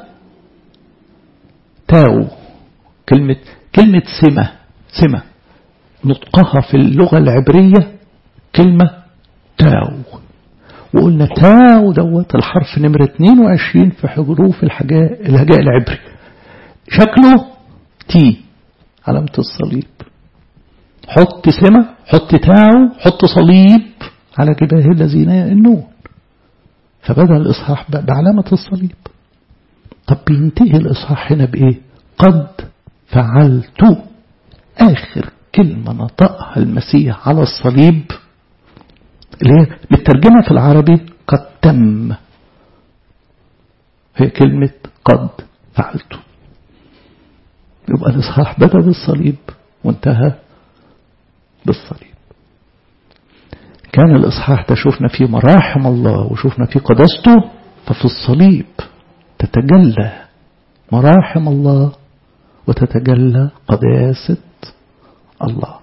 تاو كلمة كلمة سمة سمة نطقها في اللغة العبرية كلمة تاو وقلنا تاو دوت الحرف نمرة 22 في حروف الحجاء الهجاء العبري شكله تي علامة الصليب حط سمة حط تاو حط صليب على جباه الذين يئنون فبدأ الإصحاح بعلامة الصليب طب بينتهي الإصحاح هنا بإيه قد فعلت آخر كلمة نطقها المسيح على الصليب اللي هي بالترجمة في العربي قد تم هي كلمة قد فعلت يبقى الإصحاح بدأ بالصليب وانتهى بالصليب كان الإصحاح ده شفنا فيه مراحم الله وشفنا فيه قدسته ففي الصليب تتجلى مراحم الله وتتجلى قداسة الله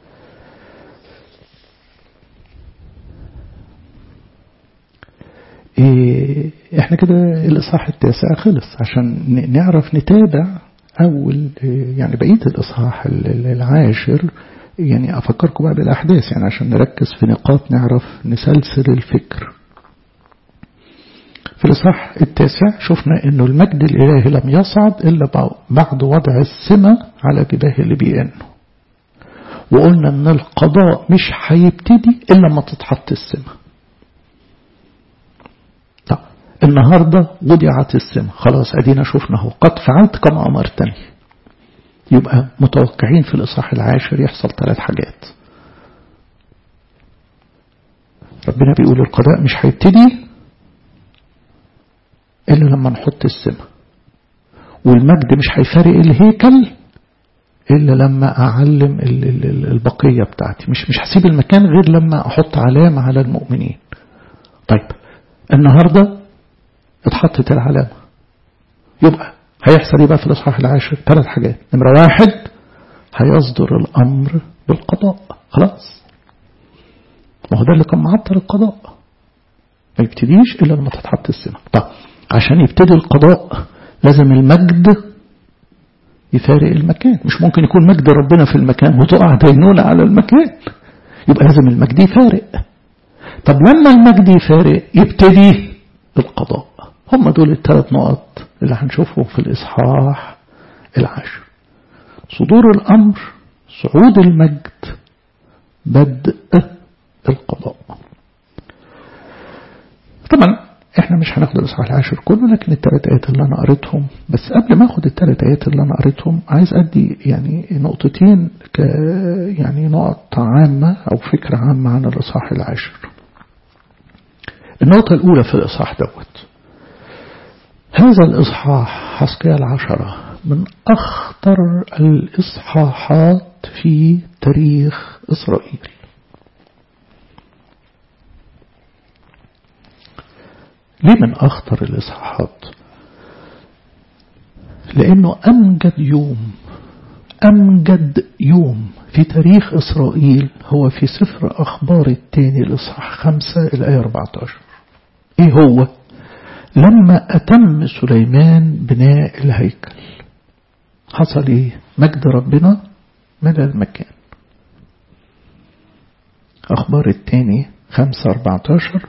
إيه احنا كده الإصحاح التاسع خلص عشان نعرف نتابع أول يعني بقية الإصحاح العاشر يعني أفكركم بقى بالأحداث يعني عشان نركز في نقاط نعرف نسلسل الفكر في الإصحاح التاسع شفنا أنه المجد الإلهي لم يصعد إلا بعد وضع السمة على جباه اللي بيئنه وقلنا أن القضاء مش هيبتدي إلا ما تتحط السمة طب النهاردة وضعت السمة خلاص أدينا شفناه قد فعلت كما أمرتني يبقى متوقعين في الإصحاح العاشر يحصل ثلاث حاجات ربنا بيقول القضاء مش هيبتدي إلا لما نحط السماء والمجد مش هيفارق الهيكل إلا لما أعلم البقية بتاعتي مش مش هسيب المكان غير لما أحط علامة على المؤمنين طيب النهاردة اتحطت العلامة يبقى هيحصل يبقى في الإصحاح العاشر ثلاث حاجات نمرة واحد هيصدر الأمر بالقضاء خلاص ما هو ده اللي كان معطل القضاء ما يبتديش إلا لما تتحط السماء طب عشان يبتدي القضاء لازم المجد يفارق المكان مش ممكن يكون مجد ربنا في المكان وتقع دينونة على المكان يبقى لازم المجد يفارق طب لما المجد يفارق يبتدي القضاء هم دول الثلاث نقط اللي هنشوفهم في الإصحاح العاشر صدور الأمر صعود المجد بدء القضاء طبعا احنا مش هناخد الإصحاح العاشر كله لكن الثلاث آيات اللي أنا قريتهم بس قبل ما أخد الثلاث آيات اللي أنا قريتهم عايز أدي يعني نقطتين ك يعني نقط عامة أو فكرة عامة عن الإصحاح العاشر النقطة الأولى في الإصحاح دوت هذا الإصحاح حسقيا العشرة من أخطر الإصحاحات في تاريخ إسرائيل ليه من أخطر الإصحاحات لأنه أمجد يوم أمجد يوم في تاريخ إسرائيل هو في سفر أخبار التاني الإصحاح خمسة الآية 14 إيه هو لما أتم سليمان بناء الهيكل حصل إيه مجد ربنا ملأ المكان أخبار التاني خمسة أربعتاشر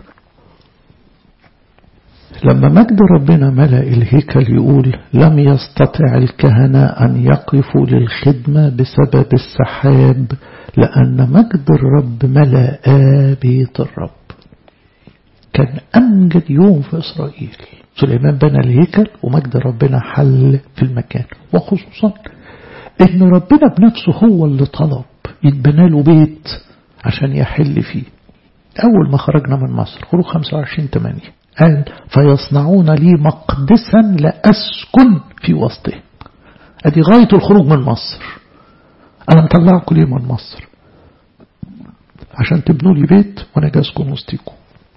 لما مجد ربنا ملأ الهيكل يقول لم يستطع الكهنة أن يقفوا للخدمة بسبب السحاب لأن مجد الرب ملأ بيت الرب كان أمجد يوم في إسرائيل سليمان بنى الهيكل ومجد ربنا حل في المكان وخصوصا إن ربنا بنفسه هو اللي طلب يتبنى له بيت عشان يحل فيه أول ما خرجنا من مصر خروج 25 8 قال فيصنعون لي مقدسا لأسكن في وسطه أدي غاية الخروج من مصر أنا مطلعكم ليه من مصر عشان تبنوا لي بيت وأنا جاي أسكن وسطيكم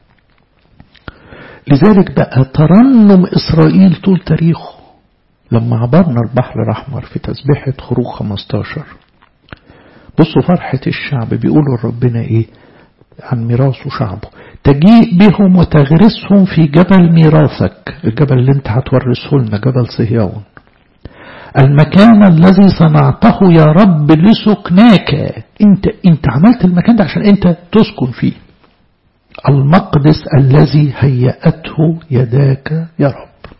لذلك بقى ترنم إسرائيل طول تاريخه لما عبرنا البحر الأحمر في تسبيحة خروج 15 بصوا فرحة الشعب بيقولوا لربنا إيه عن ميراث شعبه تجيء بهم وتغرسهم في جبل ميراثك الجبل اللي انت هتورثه لنا جبل صهيون المكان الذي صنعته يا رب لسكناك انت انت عملت المكان ده عشان انت تسكن فيه المقدس الذي هيأته يداك يا رب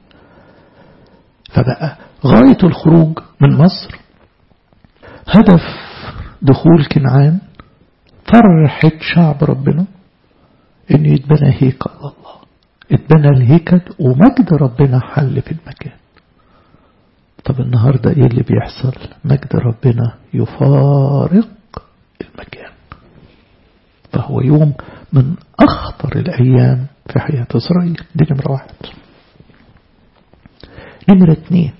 فبقى غاية الخروج من مصر هدف دخول كنعان فرحة شعب ربنا ان يتبنى هيكل الله اتبنى الهيكل ومجد ربنا حل في المكان طب النهاردة ايه اللي بيحصل مجد ربنا يفارق المكان فهو يوم من أخطر الأيام في حياة إسرائيل دي نمرة واحد نمرة اتنين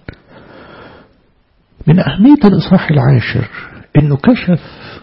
من أهمية الإصحاح العاشر إنه كشف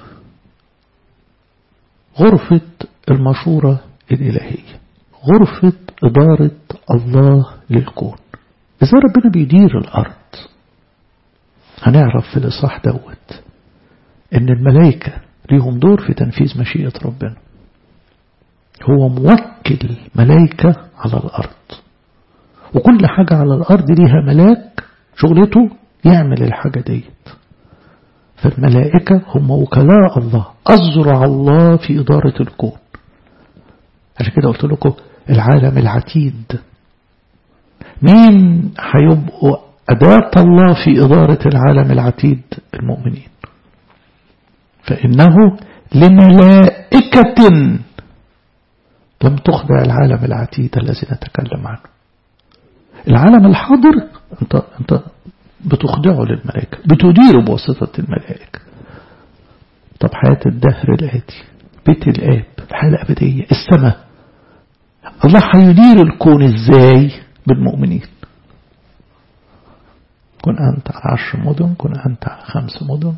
غرفة المشورة الإلهية غرفة إدارة الله للكون إذا ربنا بيدير الأرض هنعرف في الإصحاح دوت إن الملائكة ليهم دور في تنفيذ مشيئة ربنا هو موكل ملائكة على الأرض وكل حاجة على الأرض ليها ملاك شغلته يعمل الحاجة ديت فالملائكة هم وكلاء الله أزرع الله في إدارة الكون عشان كده قلت لكم العالم العتيد مين هيبقوا أداة الله في إدارة العالم العتيد المؤمنين فإنه لملائكة لم تخضع العالم العتيد الذي نتكلم عنه العالم الحاضر انت, انت بتخضعه للملائكة بتديره بواسطة الملائكة طب حياة الدهر الآتي بيت الآب الحياة الأبدية السماء الله هيدير الكون ازاي بالمؤمنين كن أنت على عشر مدن كن أنت على خمس مدن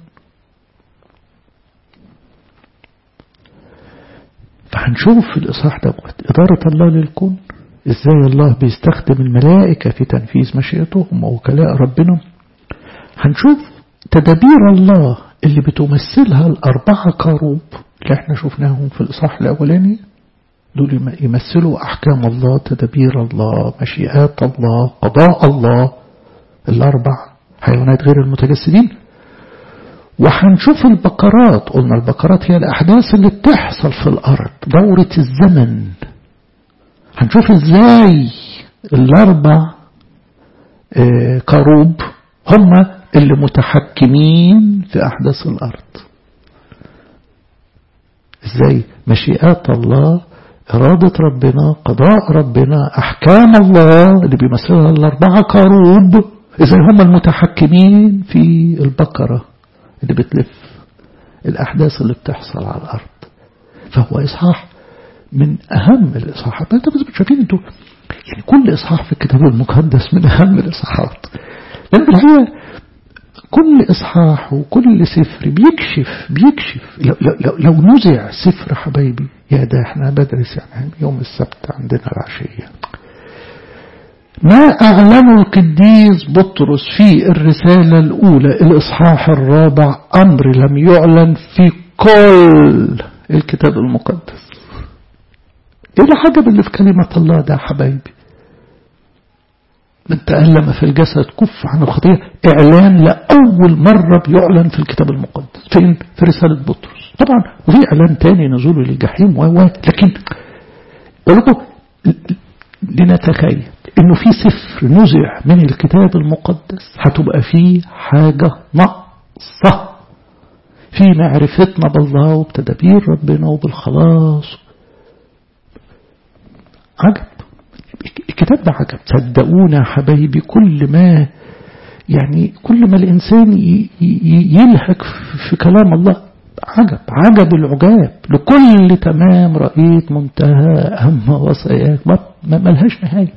فهنشوف في الإصحاح دوت إدارة الله للكون إزاي الله بيستخدم الملائكة في تنفيذ مشيئته هم وكلاء ربنا هنشوف تدابير الله اللي بتمثلها الأربعة كروب اللي احنا شفناهم في الإصحاح الأولاني دول يمثلوا أحكام الله تدابير الله مشيئات الله قضاء الله الأربع حيوانات غير المتجسدين وهنشوف البقرات قلنا البقرات هي الأحداث اللي بتحصل في الأرض دورة الزمن هنشوف ازاي الأربع اه كروب هم اللي متحكمين في أحداث الأرض ازاي مشيئات الله إرادة ربنا قضاء ربنا أحكام الله اللي بيمثلها الأربعة كروب إذا هم المتحكمين في البقرة اللي بتلف الأحداث اللي بتحصل على الأرض فهو إصحاح من أهم الإصحاحات أنت بس شايفين أنتوا يعني كل إصحاح في الكتاب المقدس من أهم الإصحاحات لأن بالحقيقة كل إصحاح وكل سفر بيكشف بيكشف لو, لو, لو نزع سفر حبايبي يا ده احنا بدرس يعني يوم السبت عندنا العشية ما أعلنه القديس بطرس في الرسالة الأولى الإصحاح الرابع أمر لم يعلن في كل الكتاب المقدس إيه العجب اللي في كلمة الله ده حبايبي من تألم في الجسد كف عن الخطية إعلان لأول مرة بيعلن في الكتاب المقدس فين؟ في رسالة بطرس طبعا وفي إعلان تاني نزوله للجحيم و لكن أقول لكم لنتخيل إنه في سفر نزع من الكتاب المقدس هتبقى فيه حاجة ناقصة في معرفتنا بالله وبتدابير ربنا وبالخلاص عجب الكتاب ده عجب صدقونا حبايبي كل ما يعني كل ما الإنسان يلهك في كلام الله عجب عجب العجاب لكل تمام رأيت منتهى أما وصاياك ما ملهاش نهاية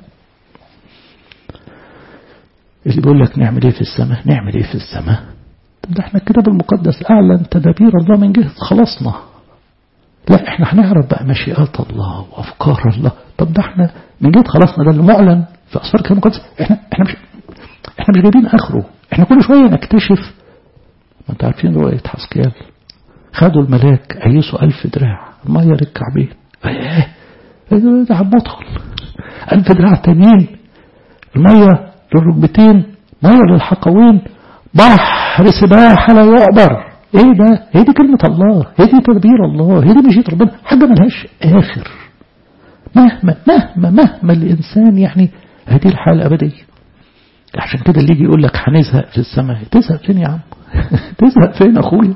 اللي بيقول لك نعمل ايه في السماء نعمل ايه في السماء طب ده احنا الكتاب المقدس اعلن تدابير الله من جهة خلاصنا لا احنا هنعرف بقى مشيئات الله وافكار الله طب ده احنا من جهة خلاصنا ده اللي معلن في اسفار الكتاب المقدس احنا احنا مش احنا مش جايبين اخره احنا كل شويه نكتشف ما انتوا عارفين رؤية حسكيال خدوا الملاك قيسوا ألف دراع المية للكعبين ايه ده هبطل ألف دراع تانيين المية للركبتين مية للحقوين بحر سباحة لا يعبر ايه ده هي دي كلمة الله هي دي تدبير الله هي دي مشيئة ربنا حاجة ملهاش آخر مهما مهما مهما الإنسان يعني هذه الحالة الأبدية عشان كده اللي يجي يقول لك هنزهق في السماء تزهق فين يا عم تزهق فين أخويا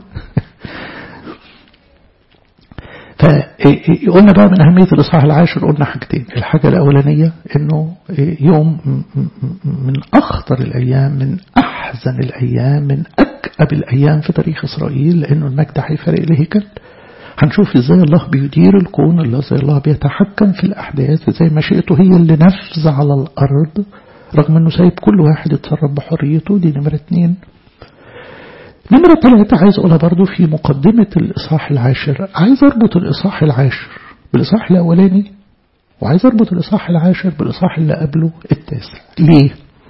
فقلنا بقى من أهمية الإصحاح العاشر قلنا حاجتين الحاجة الأولانية أنه يوم من أخطر الأيام من أحزن الأيام من أكأب الأيام في تاريخ إسرائيل لأنه المجد هيفرق الهيكل هنشوف ازاي الله بيدير الكون الله ازاي الله بيتحكم في الأحداث ازاي مشيئته هي اللي نفذ على الأرض رغم انه سايب كل واحد يتصرف بحريته دي نمرة اتنين نمرة ثلاثة عايز أقولها برضو في مقدمة الإصحاح العاشر عايز أربط الإصحاح العاشر بالإصحاح الأولاني وعايز أربط الإصحاح العاشر بالإصحاح اللي قبله التاسع ليه؟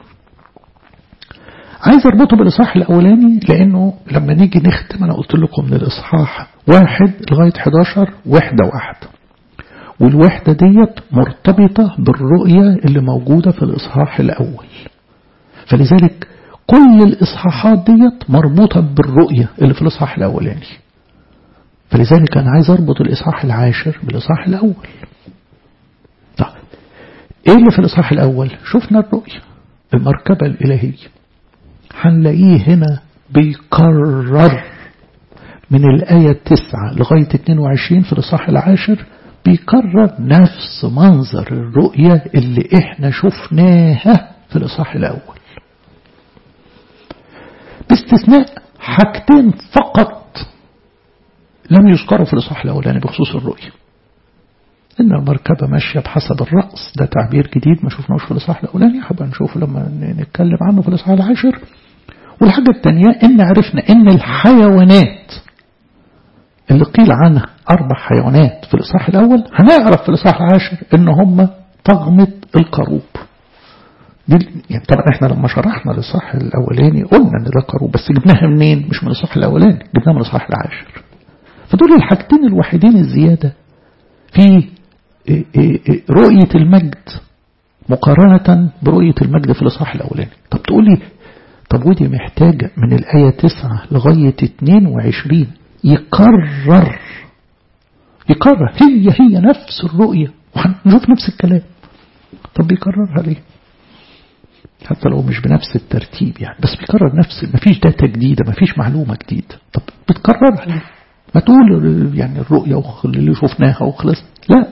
عايز أربطه بالإصحاح الأولاني لأنه لما نيجي نختم أنا قلت لكم من الإصحاح واحد لغاية 11 وحدة واحدة والوحدة ديت مرتبطة بالرؤية اللي موجودة في الإصحاح الأول فلذلك كل الإصحاحات ديت مربوطة بالرؤية اللي في الإصحاح الأولاني فلذلك أنا عايز أربط الإصحاح العاشر بالإصحاح الأول طيب إيه اللي في الإصحاح الأول شفنا الرؤية المركبة الإلهية هنلاقيه هنا بيكرر من الآية 9 لغاية 22 في الإصحاح العاشر بيكرر نفس منظر الرؤية اللي احنا شفناها في الإصحاح الأول باستثناء حاجتين فقط لم يذكروا في الإصحاح الأولاني بخصوص الرؤية إن المركبة ماشية بحسب الرأس ده تعبير جديد ما شفناهوش في الإصحاح الأولاني هبقى نشوفه لما نتكلم عنه في الإصحاح العاشر والحاجة الثانية إن عرفنا إن الحيوانات اللي قيل عنها أربع حيوانات في الإصحاح الأول هنعرف في الإصحاح العاشر إن هم طغمة القروب دي يعني طبعا احنا لما شرحنا الإصحاح الأولاني قلنا إن ده قروب بس جبناها منين؟ مش من الإصحاح الأولاني جبناها من الإصحاح العاشر فدول الحاجتين الوحيدين الزيادة في رؤية المجد مقارنة برؤية المجد في الإصحاح الأولاني طب تقولي طب ودي محتاجة من الآية 9 لغاية 22 يكرر يكرر هي هي نفس الرؤية وهنشوف نفس الكلام طب بيكررها ليه حتى لو مش بنفس الترتيب يعني بس بيكرر نفس مفيش داتا جديدة مفيش معلومة جديدة طب بتكررها ليه ما تقول يعني الرؤية اللي شفناها وخلص لا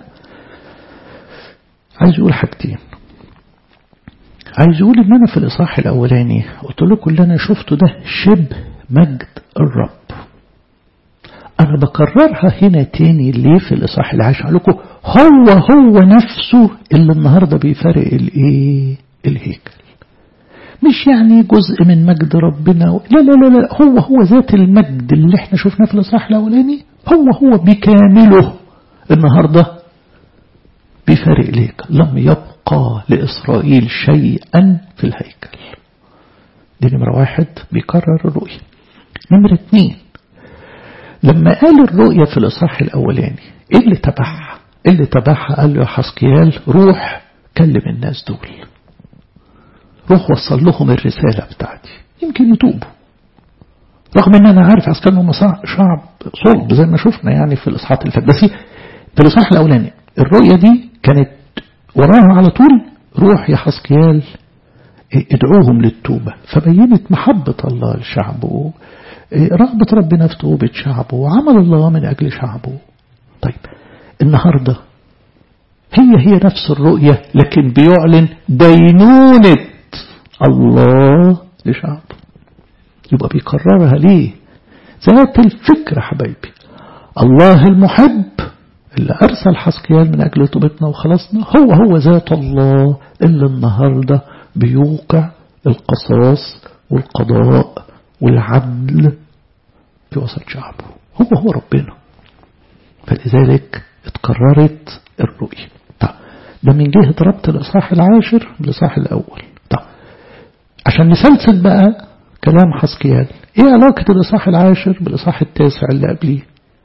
عايز يقول حاجتين عايز يقول ان انا في الاصحاح الاولاني قلت لكم اللي انا شفته ده شبه مجد الرب انا بكررها هنا تاني ليه في الاصحاح العاشر لكم هو هو نفسه اللي النهارده بيفرق الايه الهيكل مش يعني جزء من مجد ربنا لا لا لا لا هو هو ذات المجد اللي احنا شفناه في الاصحاح الاولاني هو هو بكامله النهارده بفرق ليك لم يبقى لإسرائيل شيئا في الهيكل دي نمرة واحد بيكرر الرؤية نمرة اتنين لما قال الرؤية في الإصحاح الأولاني إيه اللي تبعها إيه اللي تبعها قال له يا حسكيال روح كلم الناس دول روح وصل لهم الرسالة بتاعتي يمكن يتوبوا رغم ان انا عارف عسكري هم شعب صلب زي ما شفنا يعني في الاصحاح اللي فات بس في الاصحاح الاولاني الرؤية دي كانت وراها على طول روح يا حسكيال ادعوهم للتوبة فبينت محبة الله لشعبه رغبة ربنا في توبة شعبه وعمل الله من أجل شعبه طيب النهاردة هي هي نفس الرؤية لكن بيعلن دينونة الله لشعبه يبقى بيكررها ليه ذات الفكرة حبايبي الله المحب اللي أرسل حسكيال من أجل توبتنا وخلصنا هو هو ذات الله اللي النهاردة بيوقع القصاص والقضاء والعدل في وسط شعبه هو هو ربنا فلذلك اتكررت الرؤية طب ده من جهة ربط الإصحاح العاشر بالإصحاح الأول طب عشان نسلسل بقى كلام حسكيال ايه علاقة الإصحاح العاشر بالإصحاح التاسع اللي قبليه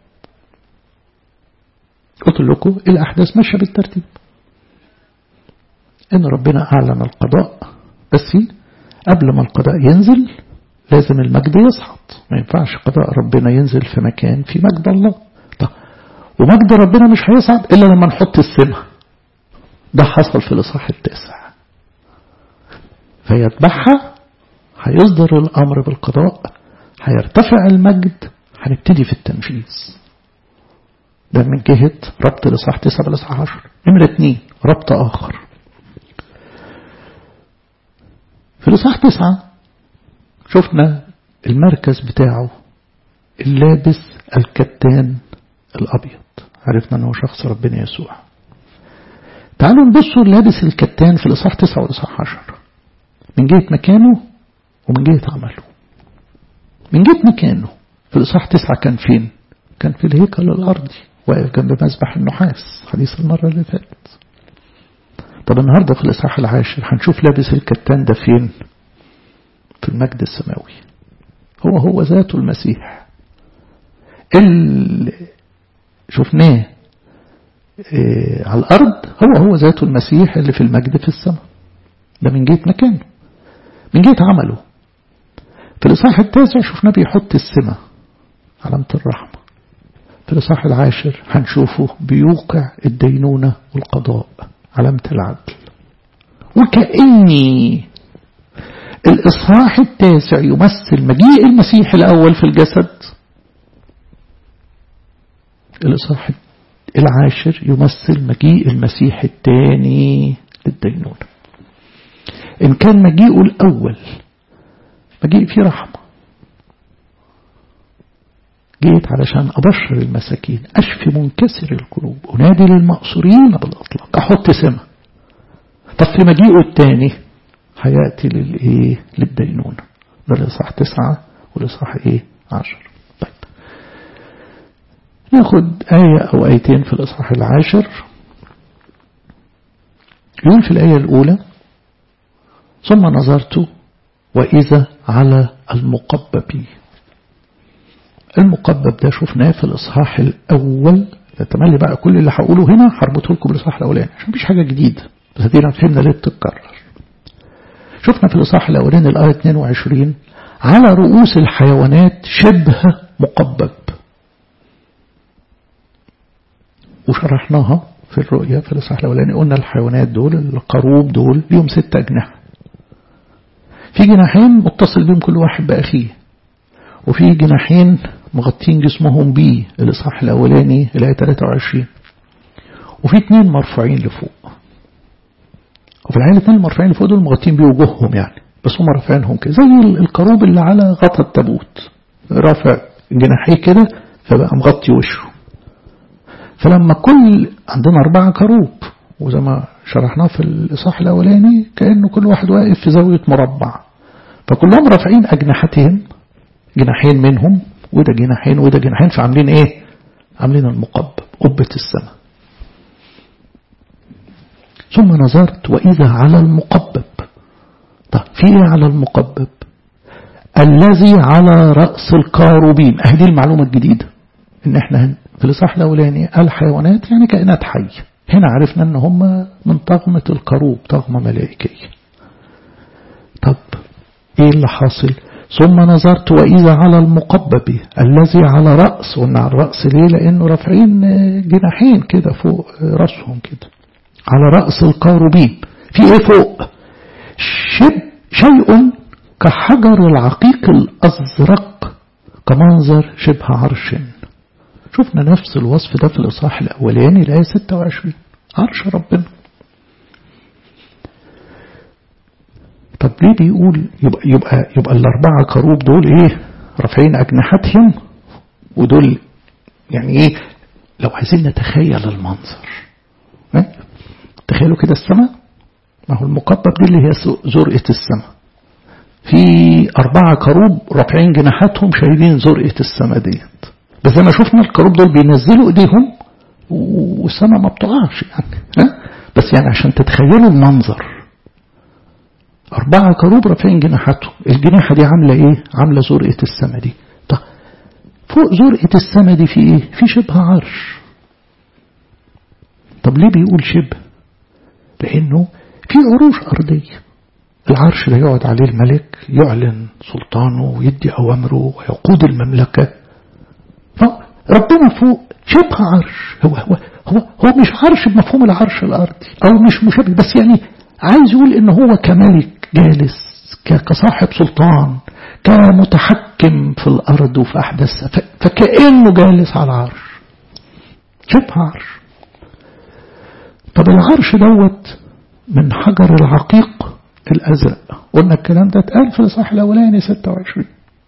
قلت لكم الأحداث ماشية بالترتيب إن ربنا أعلن القضاء بس قبل ما القضاء ينزل لازم المجد يصعد ما ينفعش قضاء ربنا ينزل في مكان في مجد الله طب ومجد ربنا مش هيصعد إلا لما نحط السمة ده حصل في الإصحاح التاسع فيتبعها هيصدر الأمر بالقضاء هيرتفع المجد هنبتدي في التنفيذ ده من جهة ربط الإصحاح 9 بالإصحاح 10 نمرة 2 ربط آخر في الإصحاح 9 شفنا المركز بتاعه اللابس الكتان الأبيض عرفنا أنه شخص ربنا يسوع تعالوا نبصوا لابس الكتان في الإصحاح 9 والإصحاح 10 من جهة مكانه ومن جهة عمله من جهة مكانه في الإصحاح 9 كان فين كان في الهيكل الأرضي واقف جنب مسبح النحاس حديث المرة اللي فاتت طب النهاردة في الإصحاح العاشر هنشوف لابس الكتان ده فين في المجد السماوي هو هو ذاته المسيح اللي شفناه إيه على الأرض هو هو ذاته المسيح اللي في المجد في السماء ده من جهة مكانه من جهة عمله في الإصحاح التاسع شفناه بيحط السماء علامة الرحمة في الإصحاح العاشر هنشوفه بيوقع الدينونة والقضاء علامة العدل وكأني الإصحاح التاسع يمثل مجيء المسيح الأول في الجسد الإصحاح العاشر يمثل مجيء المسيح الثاني للدينونة إن كان مجيئه الأول مجيء فيه رحمة جيت علشان أبشر المساكين أشفي منكسر القلوب أنادي للمأسورين بالأطلاق أحط سمة طب في مجيئه الثاني هيأتي للإيه للدينونة ده الإصحاح تسعة والإصحاح إيه عشر طيب ناخد آية أو آيتين في الإصحاح العاشر يقول في الآية الأولى ثم نظرت وإذا على المقبب المقبب ده شفناه في الإصحاح الأول تملي بقى كل اللي هقوله هنا هربطه لكم بالإصحاح الأولاني عشان مفيش حاجة جديدة بس دينا فهمنا ليه بتتكرر شفنا في الإصحاح الأولاني الآية 22 على رؤوس الحيوانات شبه مقبب وشرحناها في الرؤية في الإصحاح الأولاني قلنا الحيوانات دول القروب دول ليهم ست أجنحة في جناحين متصل بهم كل واحد بأخيه وفي جناحين مغطين جسمهم بيه الإصحاح الأولاني الآية 23 وفي اثنين مرفوعين لفوق وفي العين الاثنين المرفوعين لفوق دول مغطين بيه وجوههم يعني بس هم رافعينهم كده زي الكروب اللي على غطا التابوت رافع جناحيه كده فبقى مغطي وشه فلما كل عندنا أربعة كروب وزي ما شرحناه في الإصحاح الأولاني كأنه كل واحد واقف في زاوية مربع فكلهم رافعين أجنحتهم جناحين منهم وده جناحين وده جناحين فعاملين ايه عاملين المقبب قبة السماء ثم نظرت وإذا على المقبب طب في ايه على المقبب الذي على رأس الكاروبين اهي دي المعلومة الجديدة ان احنا في الإصحاح الأولاني الحيوانات يعني كائنات حية هنا عرفنا ان هم من طغمة الكروب طغمة ملائكية طب ايه اللي حاصل ثم نظرت وإذا على المقبب الذي على رأس قلنا على الرأس ليه لأنه رافعين جناحين كده فوق رأسهم كده على رأس القاروبين في ايه فوق شب شيء كحجر العقيق الأزرق كمنظر شبه عرش شفنا نفس الوصف ده في الإصحاح الأولاني الآية 26 عرش ربنا طب ليه بيقول يبقى, يبقى, يبقى الأربعة كروب دول إيه رافعين أجنحتهم ودول يعني ايه لو عايزين نتخيل المنظر تخيلوا كده السماء ما هو المقبب دي اللي هي زرقة السماء في أربعة كروب رافعين جناحاتهم شايلين زرقة السماء ديت بس زي ما شفنا الكروب دول بينزلوا ايديهم والسماء ما بتقعش يعني ها بس يعني عشان تتخيلوا المنظر أربعة كروب رافعين جناحاتهم الجناحة دي عاملة إيه؟ عاملة زرقة السماء دي طب فوق زرقة السماء دي في إيه؟ في شبه عرش طب ليه بيقول شبه؟ لأنه في عروش أرضية العرش ده يقعد عليه الملك يعلن سلطانه ويدي أوامره ويقود المملكة ربنا فوق شبه عرش هو هو هو هو مش عرش بمفهوم العرش الأرضي أو مش مشابه بس يعني عايز يقول إن هو كملك جالس كصاحب سلطان كمتحكم في الأرض وفي أحداثها فكأنه جالس على العرش شبه عرش طب العرش دوت من حجر العقيق الأزرق قلنا الكلام ده اتقال في الإصحاح الأولاني 26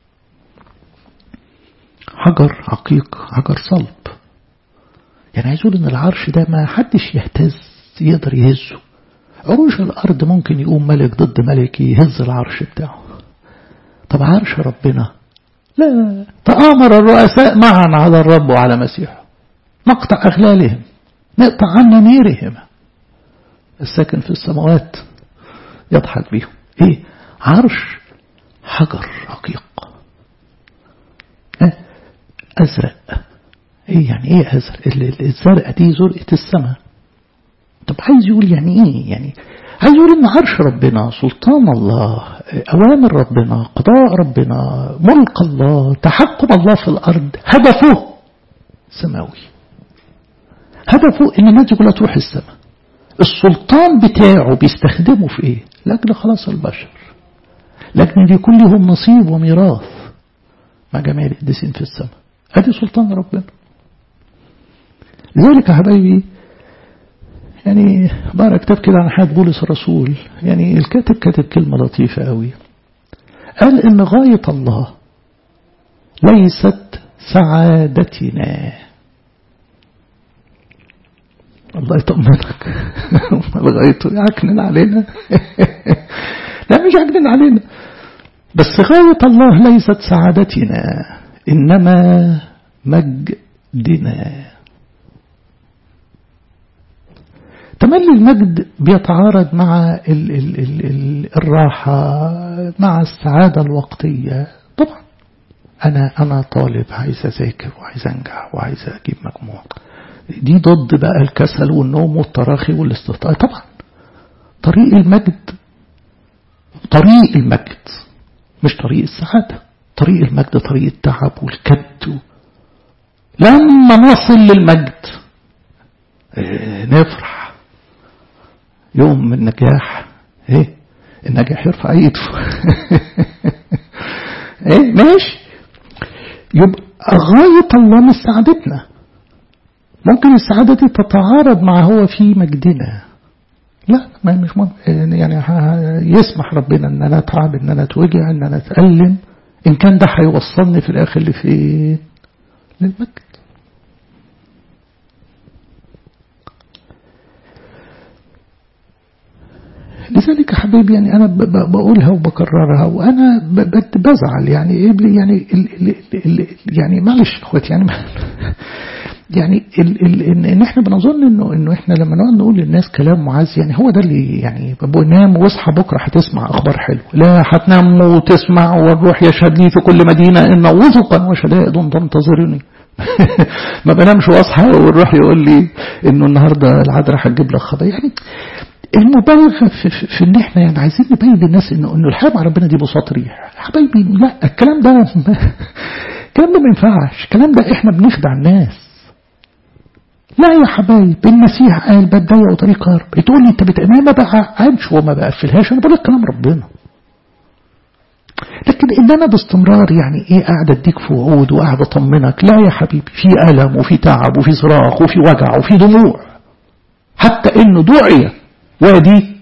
حجر عقيق حجر صلب يعني عايز يقول ان العرش ده ما حدش يهتز يقدر يهزه عروش الأرض ممكن يقوم ملك ضد ملك يهز العرش بتاعه طب عرش ربنا لا تآمر الرؤساء معا على الرب وعلى مسيحه نقطع أغلالهم نقطع عنا نيرهم الساكن في السماوات يضحك بيهم ايه عرش حجر رقيق اه أزرق ايه يعني ايه أزرق الزرقاء دي زرقة السماء طب عايز يقول يعني ايه يعني عايز يقول ان عرش ربنا سلطان الله اوامر ربنا قضاء ربنا ملك الله تحكم الله في الارض هدفه سماوي هدفه ان الناس كلها تروح السماء السلطان بتاعه بيستخدمه في ايه لاجل خلاص البشر لكن لكلهم نصيب وميراث مع جميع القديسين في السماء ادي سلطان ربنا لذلك يا حبايبي يعني بقرا كتاب كده عن حياة بولس الرسول يعني الكاتب كاتب كلمة لطيفة قوي قال إن غاية الله ليست سعادتنا الله يطمنك غايته يعكنن علينا لا مش يعكنن علينا بس غاية الله ليست سعادتنا إنما مجدنا تملي المجد بيتعارض مع ال ال ال ال الراحة مع السعادة الوقتية طبعا أنا أنا طالب عايز أذاكر وعايز أنجح وعايز أجيب مجموع دي ضد بقى الكسل والنوم والتراخي والاستهتار طبعا طريق المجد طريق المجد مش طريق السعادة طريق المجد طريق التعب والكد لما نصل للمجد نفرح يوم النجاح ايه النجاح يرفع ايده ايه ماشي يبقى غاية الله مش سعادتنا ممكن السعادة دي تتعارض مع هو في مجدنا لا ما مش ممكن يعني يسمح ربنا ان انا اتعب ان انا اتوجع ان انا اتألم ان كان ده هيوصلني في الاخر لفين للمجد لذلك يا حبيبي يعني أنا بقولها وبكررها وأنا بزعل يعني يعني ال ال يعني معلش اخواتي يعني يعني ال ال ان احنا بنظن انه انه احنا لما نقعد نقول للناس كلام معز يعني هو ده اللي يعني نام واصحى بكره هتسمع اخبار حلوه لا هتنام وتسمع والروح يشهد لي في كل مدينه ان وثقا وشدائد تنتظرني ما بنامش واصحى والروح يقول لي انه النهارده العذراء هتجيب لك خبر يعني المبالغه في, في, في ان احنا يعني عايزين نبين للناس انه انه الحياه مع ربنا دي بساط ريح حبايبي لا الكلام ده الكلام ده ما ينفعش الكلام ده احنا بنخدع الناس لا يا حبايب المسيح قال بتضيق طريق هرب تقول لي انت بتأمين ما بقعدش وما بقفلهاش انا بقول لك كلام ربنا لكن ان انا باستمرار يعني ايه قاعد اديك في وعود وقاعد اطمنك لا يا حبيبي في الم وفي تعب وفي صراخ وفي وجع وفي دموع حتى انه دعي وادي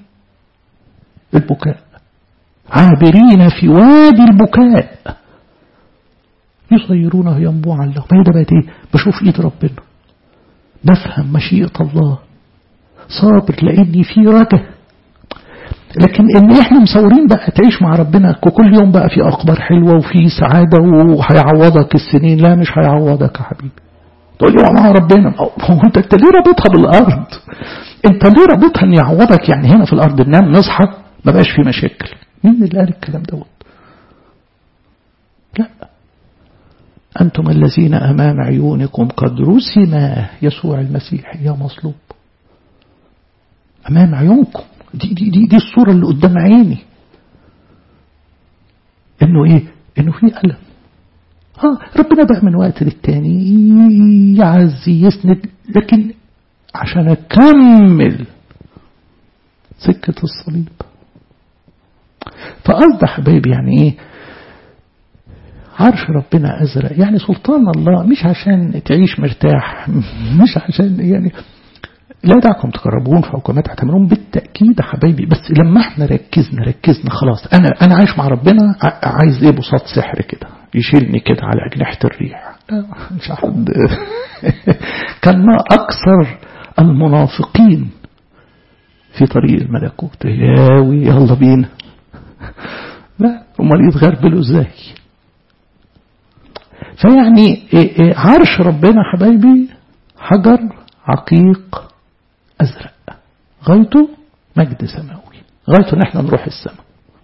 البكاء عابرين في وادي البكاء يصيرونه ينبوعا له ما هي ده بقت ايه بشوف ايد ربنا بفهم مشيئة الله صابر لاني في رجا لكن ان احنا مصورين بقى تعيش مع ربنا كل يوم بقى في اخبار حلوه وفي سعاده وهيعوضك السنين لا مش هيعوضك يا حبيبي تقول لي مع ربنا هو انت انت ليه رابطها بالارض انت ليه رابطها ان يعوضك يعني هنا في الارض ننام نصحى ما بقاش في مشاكل مين اللي قال الكلام دوت لا أنتم الذين أمام عيونكم قد رسم يسوع المسيح يا مصلوب أمام عيونكم دي, دي, دي, دي الصورة اللي قدام عيني إنه إيه إنه في ألم ها ربنا بقى من وقت للتاني يعزي يسند لكن عشان أكمل سكة الصليب فقصد حبايبي يعني إيه عرش ربنا أزرق يعني سلطان الله مش عشان تعيش مرتاح مش عشان يعني لا دعكم تقربون في حكومات تعتمرون بالتأكيد يا حبايبي بس لما احنا ركزنا ركزنا خلاص أنا أنا عايش مع ربنا عايز إيه بساط سحر كده يشيلني كده على أجنحة الريح مش حد كان ما أكثر المنافقين في طريق الملكوت ياوي يلا بينا لا امال يتغربلوا ازاي فيعني عرش ربنا حبايبي حجر عقيق أزرق غايته مجد سماوي غايته ان احنا نروح السماء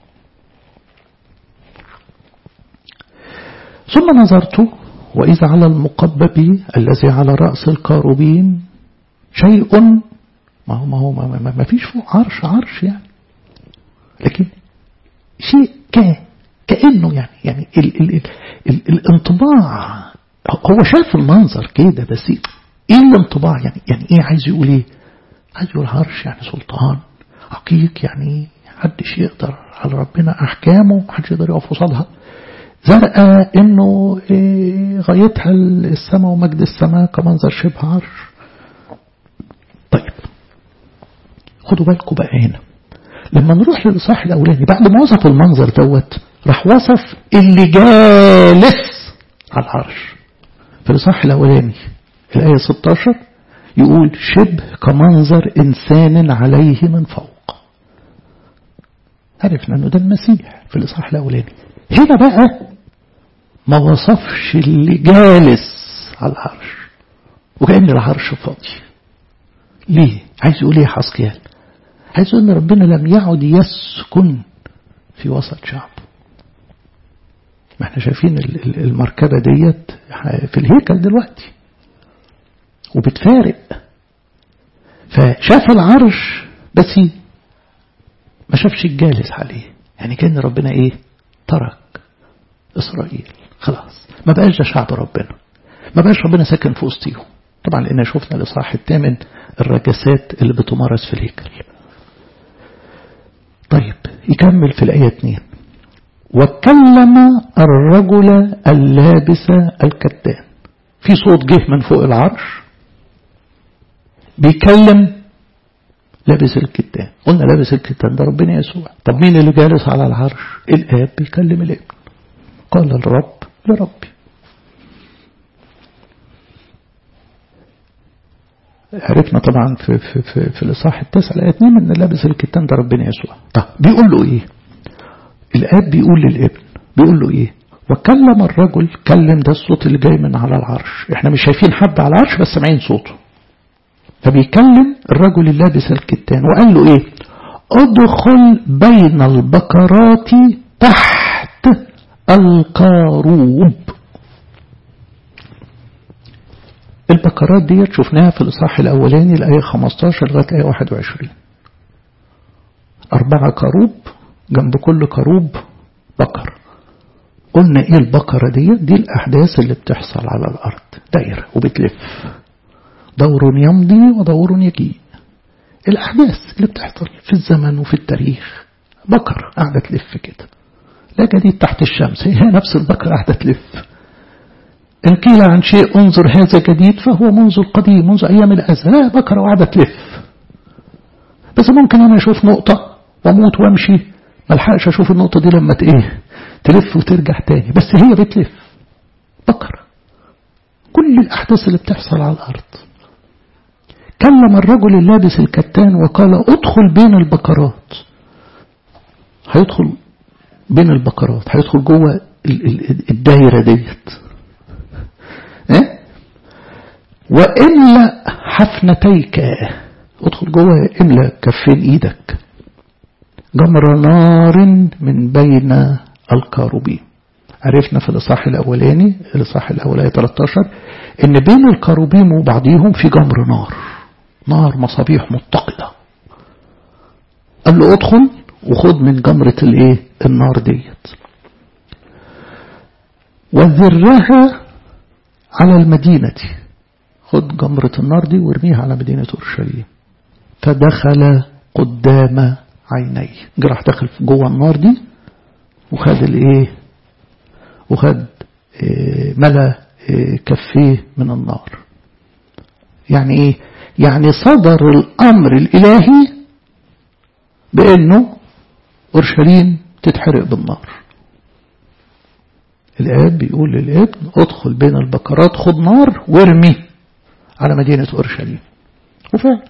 ثم نظرت وإذا على المقبب الذي على رأس الكاروبين شيء ما هو ما هو ما, ما, ما فيش فوق عرش عرش يعني لكن شيء ك كأنه يعني يعني ال ال ال ال الانطباع هو شاف المنظر كده بس ايه الانطباع يعني يعني ايه عايز يقول ايه عايز يقول عرش يعني سلطان عقيق يعني محدش يقدر على ربنا احكامه محدش يقدر يقف قصادها زرقاء انه إيه غايتها السماء ومجد السماء كمنظر شبه عرش طيب خدوا بالكم بقى هنا لما نروح للإصحاح الأولاني بعد ما وصف المنظر دوت راح وصف اللي جالس على العرش في الإصحاح الأولاني الآية 16 يقول شبه كمنظر إنسان عليه من فوق عرفنا أنه ده المسيح في الإصحاح الأولاني هنا بقى ما وصفش اللي جالس على العرش وكأن العرش فاضي ليه عايز يقول ايه حسقيال عايز يقول ان ربنا لم يعد يسكن في وسط شعب ما احنا شايفين المركبة ديت في الهيكل دلوقتي وبتفارق فشاف العرش بس ما شافش الجالس عليه يعني كان ربنا ايه ترك اسرائيل خلاص ما بقاش ده شعب ربنا ما بقاش ربنا ساكن في وسطيهم طبعا لان شفنا الاصحاح الثامن الرجسات اللي بتمارس في الهيكل طيب يكمل في الآية 2 وكلم الرجل اللابس الكتان في صوت جه من فوق العرش بيكلم لابس الكتان قلنا لابس الكتان ده ربنا يسوع طب مين اللي جالس على العرش الآب بيكلم الابن قال الرب لربي عرفنا طبعا في في في, في الاصحاح التاسع الايه 2 ان لابس الكتان ده ربنا يسوع طب بيقول له ايه الاب بيقول للابن بيقول له ايه وكلم الرجل كلم ده الصوت اللي جاي من على العرش احنا مش شايفين حد على العرش بس سامعين صوته فبيكلم الرجل اللابس الكتان وقال له ايه ادخل بين البقرات تحت القاروب البقرات ديت شفناها في الإصحاح الأولاني الآية 15 لغاية الآية 21 أربعة كروب جنب كل كروب بقر قلنا إيه البقرة ديت دي الأحداث اللي بتحصل على الأرض دايرة وبتلف دور يمضي ودور يجيء الأحداث اللي بتحصل في الزمن وفي التاريخ بقرة قاعدة تلف كده لا جديد تحت الشمس هي نفس البقرة قاعدة تلف إن قيل عن شيء انظر هذا جديد فهو منذ القديم منذ أيام الأزل لا بكرة وقاعدة تلف بس ممكن أنا أشوف نقطة وأموت وأمشي ملحقش أشوف النقطة دي لما إيه تلف وترجع تاني بس هي بتلف بقرة كل الأحداث اللي بتحصل على الأرض كلم الرجل اللابس الكتان وقال ادخل بين البقرات هيدخل بين البقرات هيدخل جوه الدايرة ديت ايه وإلا حفنتيك ادخل جوه املى كفين ايدك جمر نار من بين الكاروبين عرفنا في الإصحاح الأولاني الإصحاح الأولاني 13 إن بين الكاروبيم وبعضهم في جمر نار نار مصابيح متقدة قال له ادخل وخد من جمرة الايه النار ديت وذرها على المدينة خد جمرة النار دي وارميها على مدينة أورشليم فدخل قدام عيني راح دخل جوه النار دي وخد الايه وخد إيه ملا إيه كفيه من النار يعني ايه يعني صدر الامر الالهي بانه اورشليم تتحرق بالنار الاب بيقول للابن ادخل بين البقرات خد نار وارمي على مدينة اورشليم وفعلا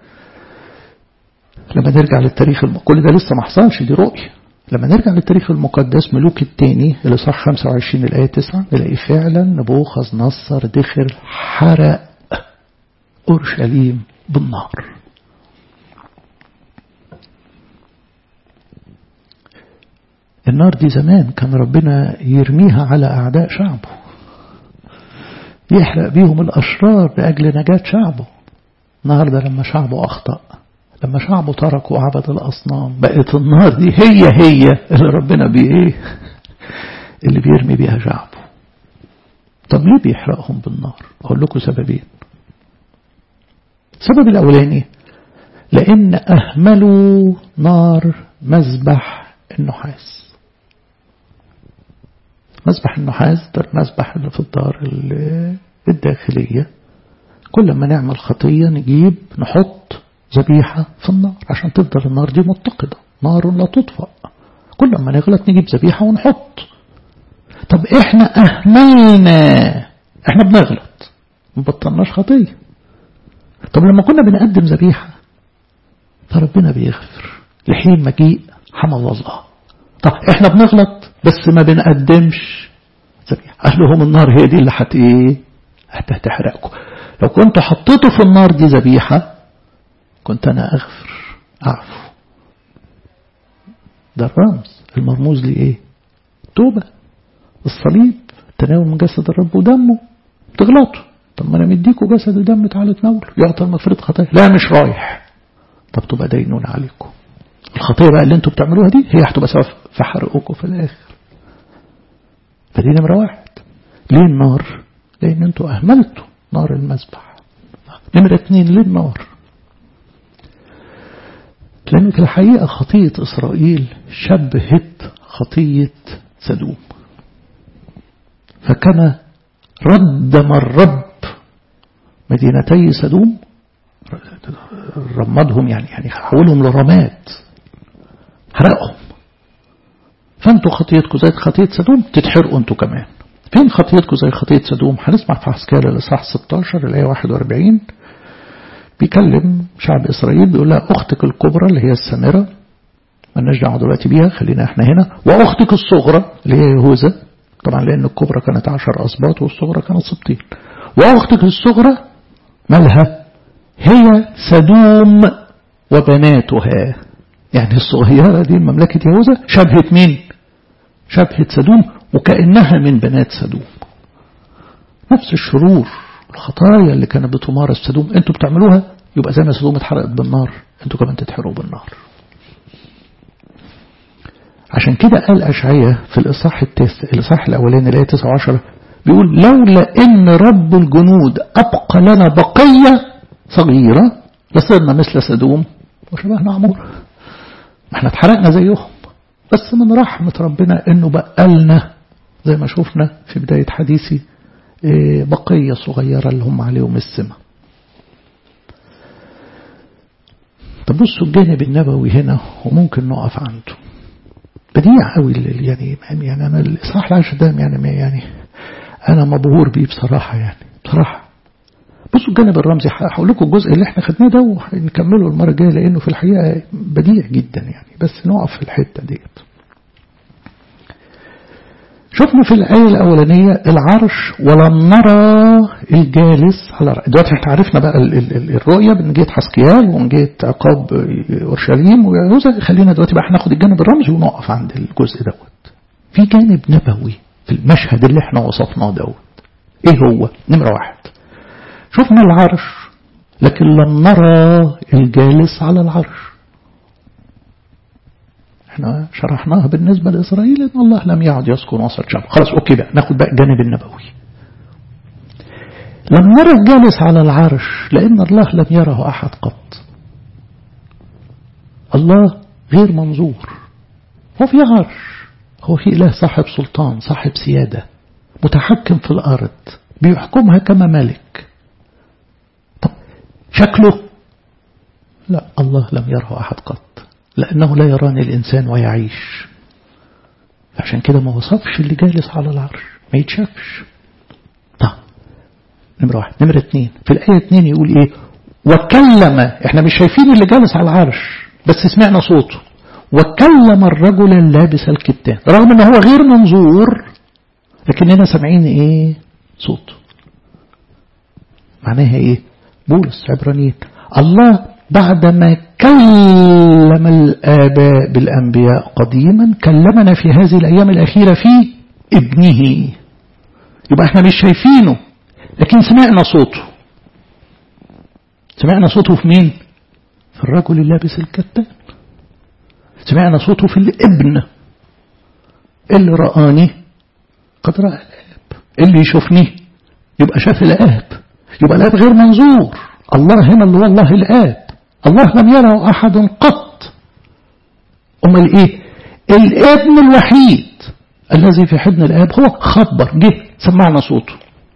لما نرجع للتاريخ الم... كل ده لسه ما حصلش دي رؤية لما نرجع للتاريخ المقدس ملوك الثاني اللي صح 25 الآية 9 نلاقي فعلا نبوخذ نصر دخل حرق أورشليم بالنار النار دي زمان كان ربنا يرميها على أعداء شعبه يحرق بيهم الأشرار لأجل نجاة شعبه النهاردة لما شعبه أخطأ لما شعبه ترك وعبد الأصنام بقت النار دي هي هي اللي ربنا بإيه اللي بيرمي بيها شعبه طب ليه بيحرقهم بالنار أقول لكم سببين السبب الأولاني لأن أهملوا نار مذبح النحاس مذبح النحاس ده المذبح اللي في الدار الداخلية كل ما نعمل خطية نجيب نحط ذبيحة في النار عشان تفضل النار دي متقدة نار لا تطفأ كل ما نغلط نجيب ذبيحة ونحط طب احنا اهملنا احنا بنغلط ما بطلناش خطية طب لما كنا بنقدم ذبيحة فربنا بيغفر لحين مجيء حمل الله طب احنا بنغلط بس ما بنقدمش ذبيحة قال لهم النار هي دي اللي هت ايه هتحرقكم لو كنت حطيته في النار دي ذبيحة كنت أنا أغفر أعفو ده الرمز المرموز لإيه توبة الصليب تناول من جسد الرب ودمه تغلطوا طب ما أنا مديكوا جسد ودم تعالوا تناولوا يعطى المغفرة خطايا لا مش رايح طب تبقى دينون عليكم الخطية بقى اللي انتوا بتعملوها دي هي هتبقى سبب في حرقكم في الآخر فدي نمرة واحد ليه النار لأن انتوا أهملتوا نار المذبح نمرة اتنين ليه النار لأن في الحقيقة خطية إسرائيل شبهت خطية سدوم فكان ردم الرب مدينتي سدوم رمدهم يعني يعني حولهم لرماد حرقهم فانتوا خطيتكم زي خطية سدوم تتحرقوا انتوا كمان فين خطيتكم زي خطية سدوم هنسمع في عسكرة الإصحاح 16 الآية 41 بيكلم شعب إسرائيل بيقول لها أختك الكبرى اللي هي السامرة مالناش دعوة دلوقتي بيها خلينا احنا هنا وأختك الصغرى اللي هي يهوذا طبعا لأن الكبرى كانت عشر أسباط والصغرى كانت سبطين وأختك الصغرى مالها هي سدوم وبناتها يعني الصغيرة دي مملكة يهوذا شبهت مين شبهت سدوم وكأنها من بنات سدوم نفس الشرور الخطايا اللي كانت بتمارس سدوم انتوا بتعملوها يبقى زي ما سدوم اتحرقت بالنار انتوا كمان تتحرقوا بالنار عشان كده قال أشعية في الإصحاح التاسع الإصحاح الأولاني الآية 19 بيقول لولا إن رب الجنود أبقى لنا بقية صغيرة لصرنا مثل سدوم وشبهنا عمور ما احنا اتحرقنا زيهم بس من رحمة ربنا انه بقى لنا زي ما شفنا في بداية حديثي بقية صغيرة اللي هم عليهم السمة طب بصوا الجانب النبوي هنا وممكن نقف عنده بديع قوي يعني يعني انا الاصحاح العاشر ده يعني يعني أنا مبهور بيه بصراحة يعني بصراحة بصوا الجانب الرمزي هقول لكم الجزء اللي احنا خدناه ده وهنكمله المرة الجاية لأنه في الحقيقة بديع جدا يعني بس نقف في الحتة ديت شفنا في الآية الأولانية العرش ولم نرى الجالس على العرش دلوقتي احنا عرفنا بقى ال ال ال الرؤية من جهة حسكيال ومن جهة عقاب أورشليم ويهوذا خلينا دلوقتي بقى هناخد الجانب الرمزي ونقف عند الجزء دوت في جانب نبوي في المشهد اللي احنا وصفناه دوت ايه هو نمرة واحد شفنا العرش لكن لم نرى الجالس على العرش احنا شرحناها بالنسبة لإسرائيل ان الله لم يعد يسكن وسط شعب خلاص اوكي بقى ناخد بقى الجانب النبوي لم نرى الجالس على العرش لأن الله لم يره أحد قط الله غير منظور هو في عرش هو في إله صاحب سلطان صاحب سيادة متحكم في الأرض بيحكمها كما ملك طب شكله لا الله لم يره أحد قط لأنه لا يراني الإنسان ويعيش عشان كده ما وصفش اللي جالس على العرش ما يتشافش طب نمرة واحد نمرة اتنين في الآية اتنين يقول ايه وكلم احنا مش شايفين اللي جالس على العرش بس سمعنا صوته وكلم الرجل اللابس الكتان رغم ان هو غير منظور لكننا سامعين ايه صوته معناها ايه بولس عبرانيين الله بعدما كلم الآباء بالأنبياء قديما كلمنا في هذه الأيام الأخيرة في ابنه يبقى احنا مش شايفينه لكن سمعنا صوته سمعنا صوته في مين في الرجل اللابس الكتان سمعنا صوته في الابن اللي رآني قد رأى الآب اللي يشوفني يبقى شاف الآب يبقى الآب غير منظور الله هنا اللي هو الله الآب الله لم يره أحد قط أمال إيه الابن الوحيد الذي في حضن الآب هو خبر جه سمعنا صوته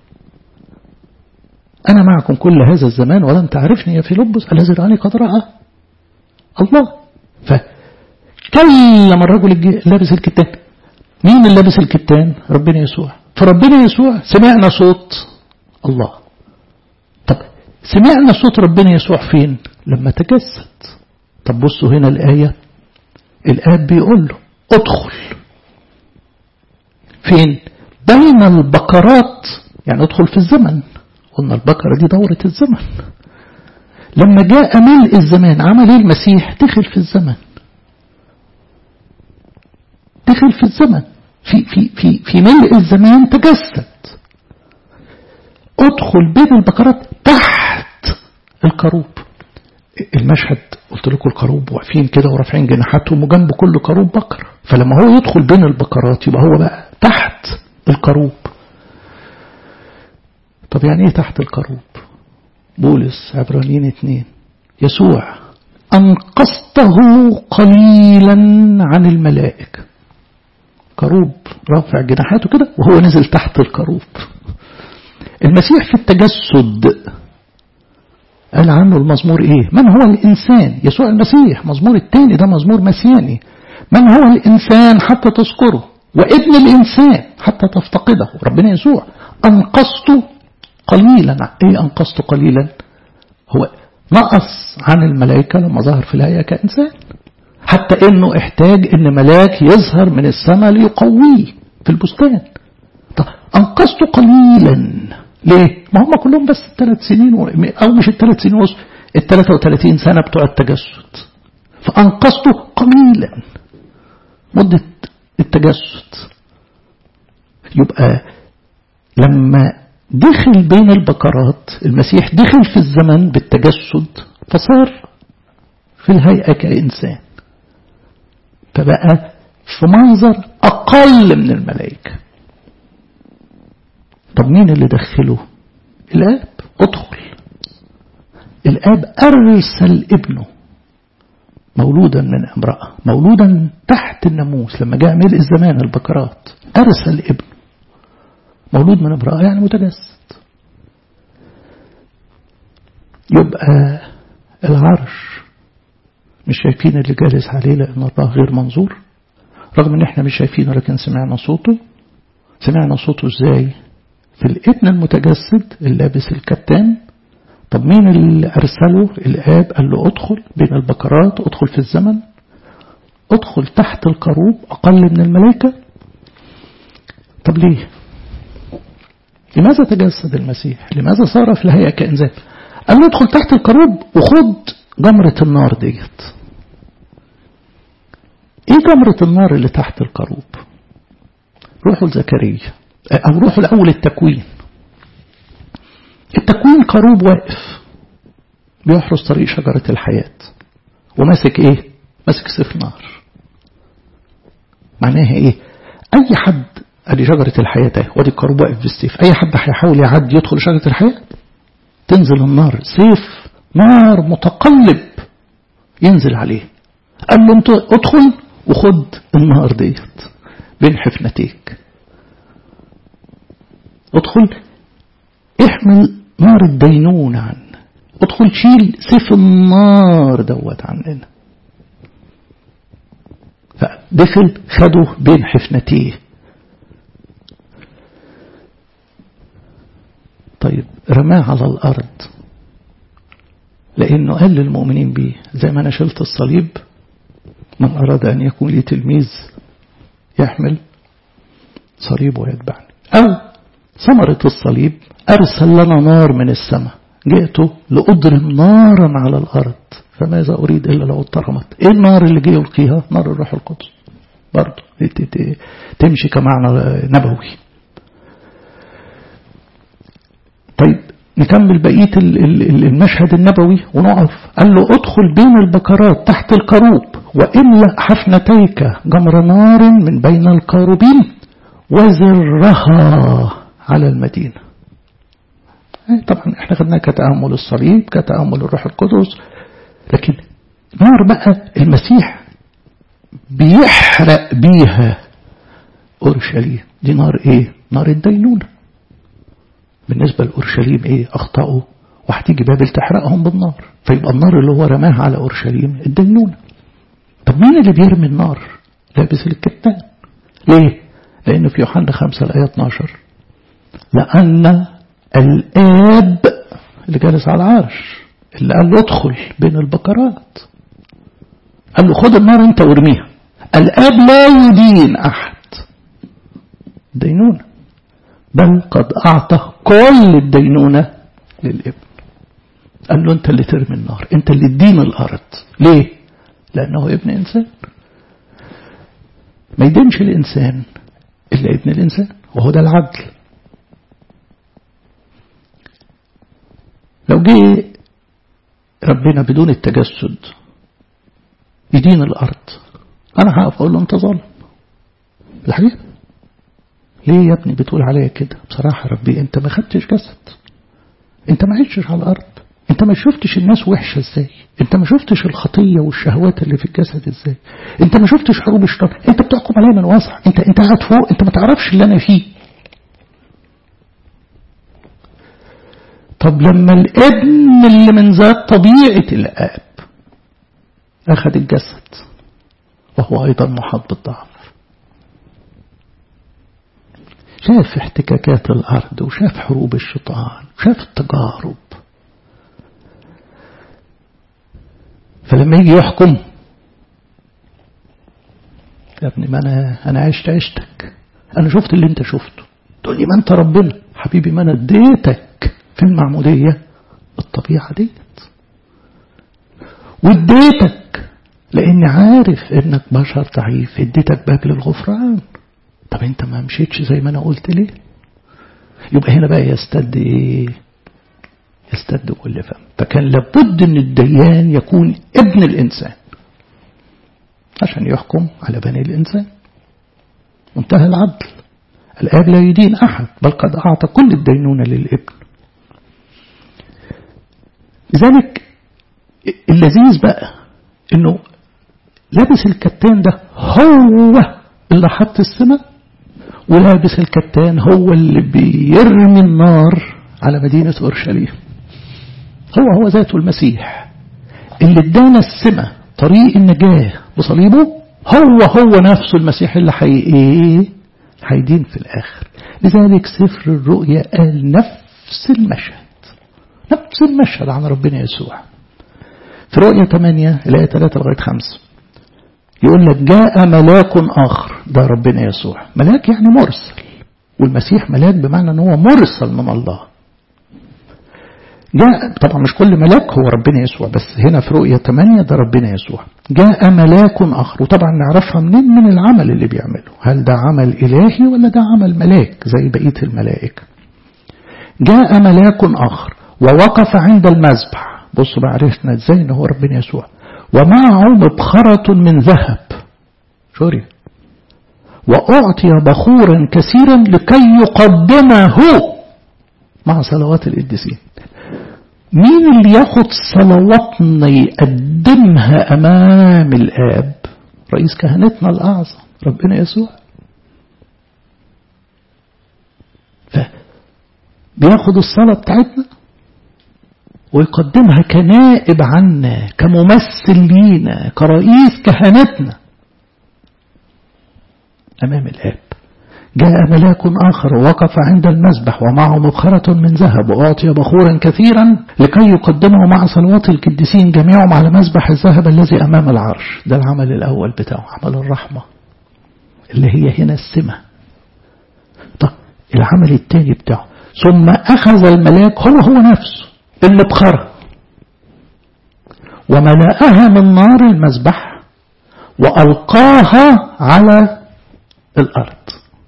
أنا معكم كل هذا الزمان ولم تعرفني يا فيلبس الذي رآني قد رأى الله فكلم الرجل لابس الكتان مين اللي لابس الكتان ربنا يسوع فربنا يسوع سمعنا صوت الله طب سمعنا صوت ربنا يسوع فين لما تجسد طب بصوا هنا الآية الآب بيقول له ادخل فين بين البقرات يعني ادخل في الزمن قلنا البقرة دي دورة الزمن لما جاء ملء الزمان عمل ايه المسيح دخل في الزمن دخل في الزمن في في في في ملء الزمان تجسد ادخل بين البقرات تحت الكروب المشهد قلت لكم الكروب واقفين كده ورافعين جناحاتهم وجنب كل كروب بقرة فلما هو يدخل بين البقرات يبقى هو بقى تحت الكروب طب يعني ايه تحت الكروب بولس عبرانيين اتنين يسوع أنقذته قليلا عن الملائكة كروب رافع جناحاته كده وهو نزل تحت الكروب المسيح في التجسد قال عنه المزمور ايه من هو الانسان يسوع المسيح مزمور التاني ده مزمور مسياني من هو الانسان حتى تذكره وابن الانسان حتى تفتقده ربنا يسوع انقذته قليلا ايه انقذته قليلا هو نقص عن الملائكة لما ظهر في الهيئة كإنسان حتى انه احتاج ان ملاك يظهر من السماء ليقويه في البستان طب انقذته قليلا ليه ما هم كلهم بس الثلاث سنين و... او مش الثلاث سنين ونص ال 33 سنة بتوع التجسد فانقذته قليلا مدة التجسد يبقى لما دخل بين البقرات المسيح دخل في الزمن بالتجسد فصار في الهيئة كإنسان فبقى في منظر أقل من الملائكة طب مين اللي دخله الآب ادخل الآب أرسل ابنه مولودا من امرأة مولودا تحت الناموس لما جاء ملء الزمان البكرات أرسل ابنه مولود من امرأة يعني متجسد يبقى العرش مش شايفين اللي جالس عليه لأن الله غير منظور رغم ان احنا مش شايفينه لكن سمعنا صوته سمعنا صوته ازاي في الابن المتجسد اللي لابس الكتان طب مين اللي أرسله الآب قال له ادخل بين البكرات ادخل في الزمن ادخل تحت الكروب أقل من الملائكة طب ليه لماذا تجسد المسيح لماذا صار في الهيئة كإنسان قال له ادخل تحت الكروب وخد جمرة النار ديت ايه جمرة النار اللي تحت الكروب روحوا لزكريا او روحوا الاول التكوين التكوين كروب واقف بيحرس طريق شجرة الحياة وماسك ايه ماسك سيف نار معناها ايه اي حد ادي شجرة الحياة اهي وادي الكروب واقف بالسيف اي حد هيحاول يعدي يدخل شجرة الحياة تنزل النار سيف نار متقلب ينزل عليه قال له انت ادخل وخد النار ديت بين حفنتيك ادخل احمل نار الدينون عنه ادخل شيل سيف النار دوت عننا فدخل خده بين حفنتيه طيب رماه على الأرض لأنه قال للمؤمنين بيه زي ما أنا شلت الصليب من أراد أن يكون لي تلميذ يحمل صليب ويتبعني أو ثمرة الصليب أرسل لنا نار من السماء جئت لأضرم نارا على الأرض فماذا أريد إلا لو اضطرمت إيه النار اللي جه يلقيها نار الروح القدس برضه تمشي كمعنى نبوي طيب نكمل بقية المشهد النبوي ونقف قال له ادخل بين البكرات تحت الكروب وإلا حفنتيك جمر نار من بين الكروبين وزرها على المدينة طبعا احنا خدناها كتأمل الصليب كتأمل الروح القدس لكن نار بقى المسيح بيحرق بيها أورشليم دي نار ايه نار الدينونة بالنسبة لأورشليم ايه أخطأوا وهتيجي بابل تحرقهم بالنار فيبقى النار اللي هو رماها على أورشليم الدينونة طب مين اللي بيرمي النار لابس الكتان ليه لأنه في يوحنا 5 الآية 12 لأن الآب اللي جالس على العرش اللي قال له ادخل بين البقرات قال له خد النار انت وارميها الآب لا يدين أحد دينونة بل قد أعطى كل الدينونة للابن قال له انت اللي ترمي النار انت اللي تدين الأرض ليه لأنه ابن إنسان ما يدينش الإنسان إلا ابن الإنسان وهو ده العدل لو جه ربنا بدون التجسد يدين الأرض أنا هقف أقول له أنت ظالم الحقيقة ليه يا ابني بتقول عليا كده بصراحة ربي أنت ما خدتش جسد أنت ما عشتش على الأرض أنت ما شفتش الناس وحشة إزاي أنت ما شفتش الخطية والشهوات اللي في الجسد إزاي أنت ما شفتش حروب الشيطان أنت بتحكم عليا من واسع أنت أنت قاعد فوق أنت ما تعرفش اللي أنا فيه طب لما الابن اللي من ذات طبيعة الآب أخذ الجسد وهو أيضا محط بالضعف شاف احتكاكات الأرض وشاف حروب الشيطان وشاف التجارب فلما يجي يحكم يا ابني ما أنا, أنا عشت عشتك أنا شفت اللي أنت شفته تقول لي ما أنت ربنا حبيبي ما أنا اديتك في المعمودية الطبيعة ديت واديتك لاني عارف انك بشر ضعيف اديتك باب للغفران طب انت ما مشيتش زي ما انا قلت ليه يبقى هنا بقى يستد ايه يستد كل فم فكان لابد ان الديان يكون ابن الانسان عشان يحكم على بني الانسان منتهى العدل الاب لا يدين احد بل قد اعطى كل الدينونه للابن لذلك اللذيذ بقى انه لابس الكتان ده هو اللي حط السماء ولابس الكتان هو اللي بيرمي النار على مدينة أورشليم هو هو ذاته المسيح اللي ادانا السماء طريق النجاة بصليبه هو هو نفسه المسيح اللي حي ايه هيدين في الآخر لذلك سفر الرؤيا قال نفس المشهد نفس المشهد عن ربنا يسوع في رؤيا 8 الآية 3 لغاية 5 يقول لك جاء ملاك آخر ده ربنا يسوع ملاك يعني مرسل والمسيح ملاك بمعنى ان هو مرسل من الله جاء طبعا مش كل ملاك هو ربنا يسوع بس هنا في رؤية 8 ده ربنا يسوع جاء ملاك آخر وطبعا نعرفها منين من العمل اللي بيعمله هل ده عمل إلهي ولا ده عمل ملاك زي بقية الملائكة جاء ملاك آخر ووقف عند المذبح بصوا بقى عرفنا ازاي ان هو ربنا يسوع ومعه مبخرة من ذهب سوري وأعطي بخورا كثيرا لكي يقدمه مع صلوات القديسين مين اللي ياخد صلواتنا يقدمها أمام الآب رئيس كهنتنا الأعظم ربنا يسوع بياخد الصلاة بتاعتنا ويقدمها كنائب عنا كممثل لينا كرئيس كهنتنا أمام الآب جاء ملاك آخر ووقف عند المذبح ومعه مبخرة من ذهب وأعطي بخورا كثيرا لكي يقدمه مع صلوات القديسين جميعهم على مذبح الذهب الذي أمام العرش ده العمل الأول بتاعه عمل الرحمة اللي هي هنا السمة طب العمل الثاني بتاعه ثم أخذ الملاك هو هو نفسه المبخرة وملأها من نار المذبح وألقاها على الأرض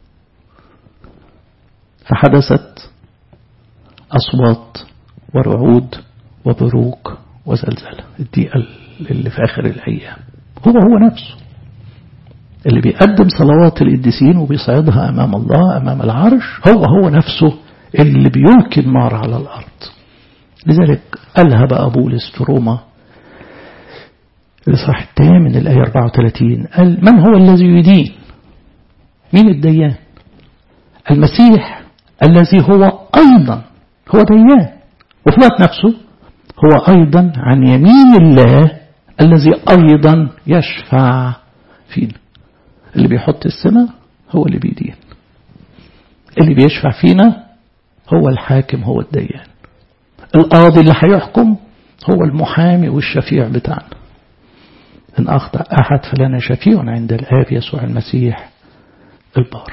فحدثت أصوات ورعود وبروق وزلزلة دي اللي في آخر الأيام هو هو نفسه اللي بيقدم صلوات القديسين وبيصعدها أمام الله أمام العرش هو هو نفسه اللي بيلقي النار على الأرض لذلك قالها بقى بولس في روما الإصحاح الثامن الآية 34 قال من هو الذي يدين مين الديان المسيح الذي هو أيضا هو ديان وفي وقت نفسه هو أيضا عن يمين الله الذي أيضا يشفع فينا اللي بيحط السماء هو اللي بيدين اللي بيشفع فينا هو الحاكم هو الديان القاضي اللي هيحكم هو المحامي والشفيع بتاعنا إن أخطأ أحد فلنا شفيع عند الآب يسوع المسيح البار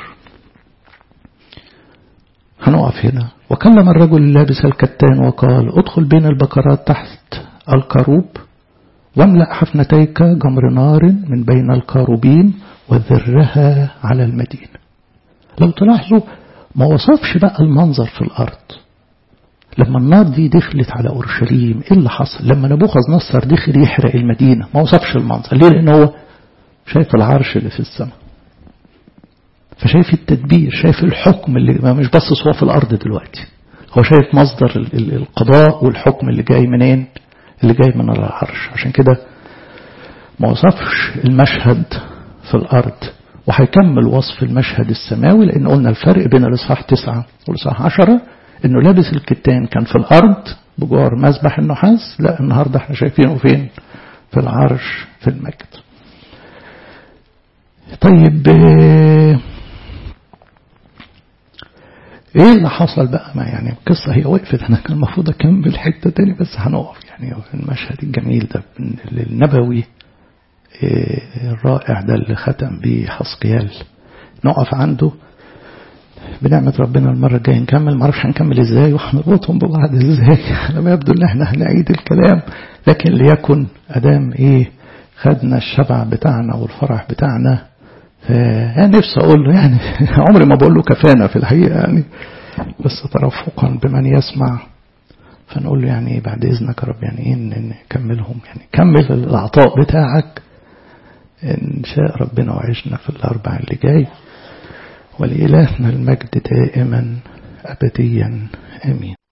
هنقف هنا وكلم الرجل اللابس الكتان وقال ادخل بين البكرات تحت الكروب واملأ حفنتيك جمر نار من بين الكاروبين وذرها على المدينة لو تلاحظوا ما وصفش بقى المنظر في الأرض لما النار دي دخلت على أورشليم إيه اللي حصل لما نبوخذ نصر دخل يحرق المدينة ما وصفش المنظر ليه لأن هو شايف العرش اللي في السماء فشايف التدبير شايف الحكم اللي ما مش بس هو في الأرض دلوقتي هو شايف مصدر القضاء والحكم اللي جاي منين اللي جاي من العرش عشان كده ما وصفش المشهد في الأرض وهيكمل وصف المشهد السماوي لأن قلنا الفرق بين الإصحاح تسعة والإصحاح عشرة إنه لابس الكتان كان في الأرض بجوار مذبح النحاس لا النهاردة احنا شايفينه فين في العرش في المجد طيب ايه اللي حصل بقى ما يعني القصة هي وقفت انا كان المفروض اكمل حتة تاني بس هنقف يعني المشهد الجميل ده النبوي الرائع ده اللي ختم بيه حسقيال نقف عنده بنعمة ربنا المرة الجاية نكمل معرفش هنكمل ازاي وهنربطهم ببعض ازاي على ما يبدو ان احنا هنعيد الكلام لكن ليكن ادام ايه خدنا الشبع بتاعنا والفرح بتاعنا يعني نفسي اقول له يعني عمري ما بقول له كفانا في الحقيقة يعني بس ترفقا بمن يسمع فنقول له يعني بعد اذنك يا رب يعني ايه نكملهم يعني كمل العطاء بتاعك ان شاء ربنا وعشنا في الاربع اللي جاي ولإلهنا المجد دائما أبديا آمين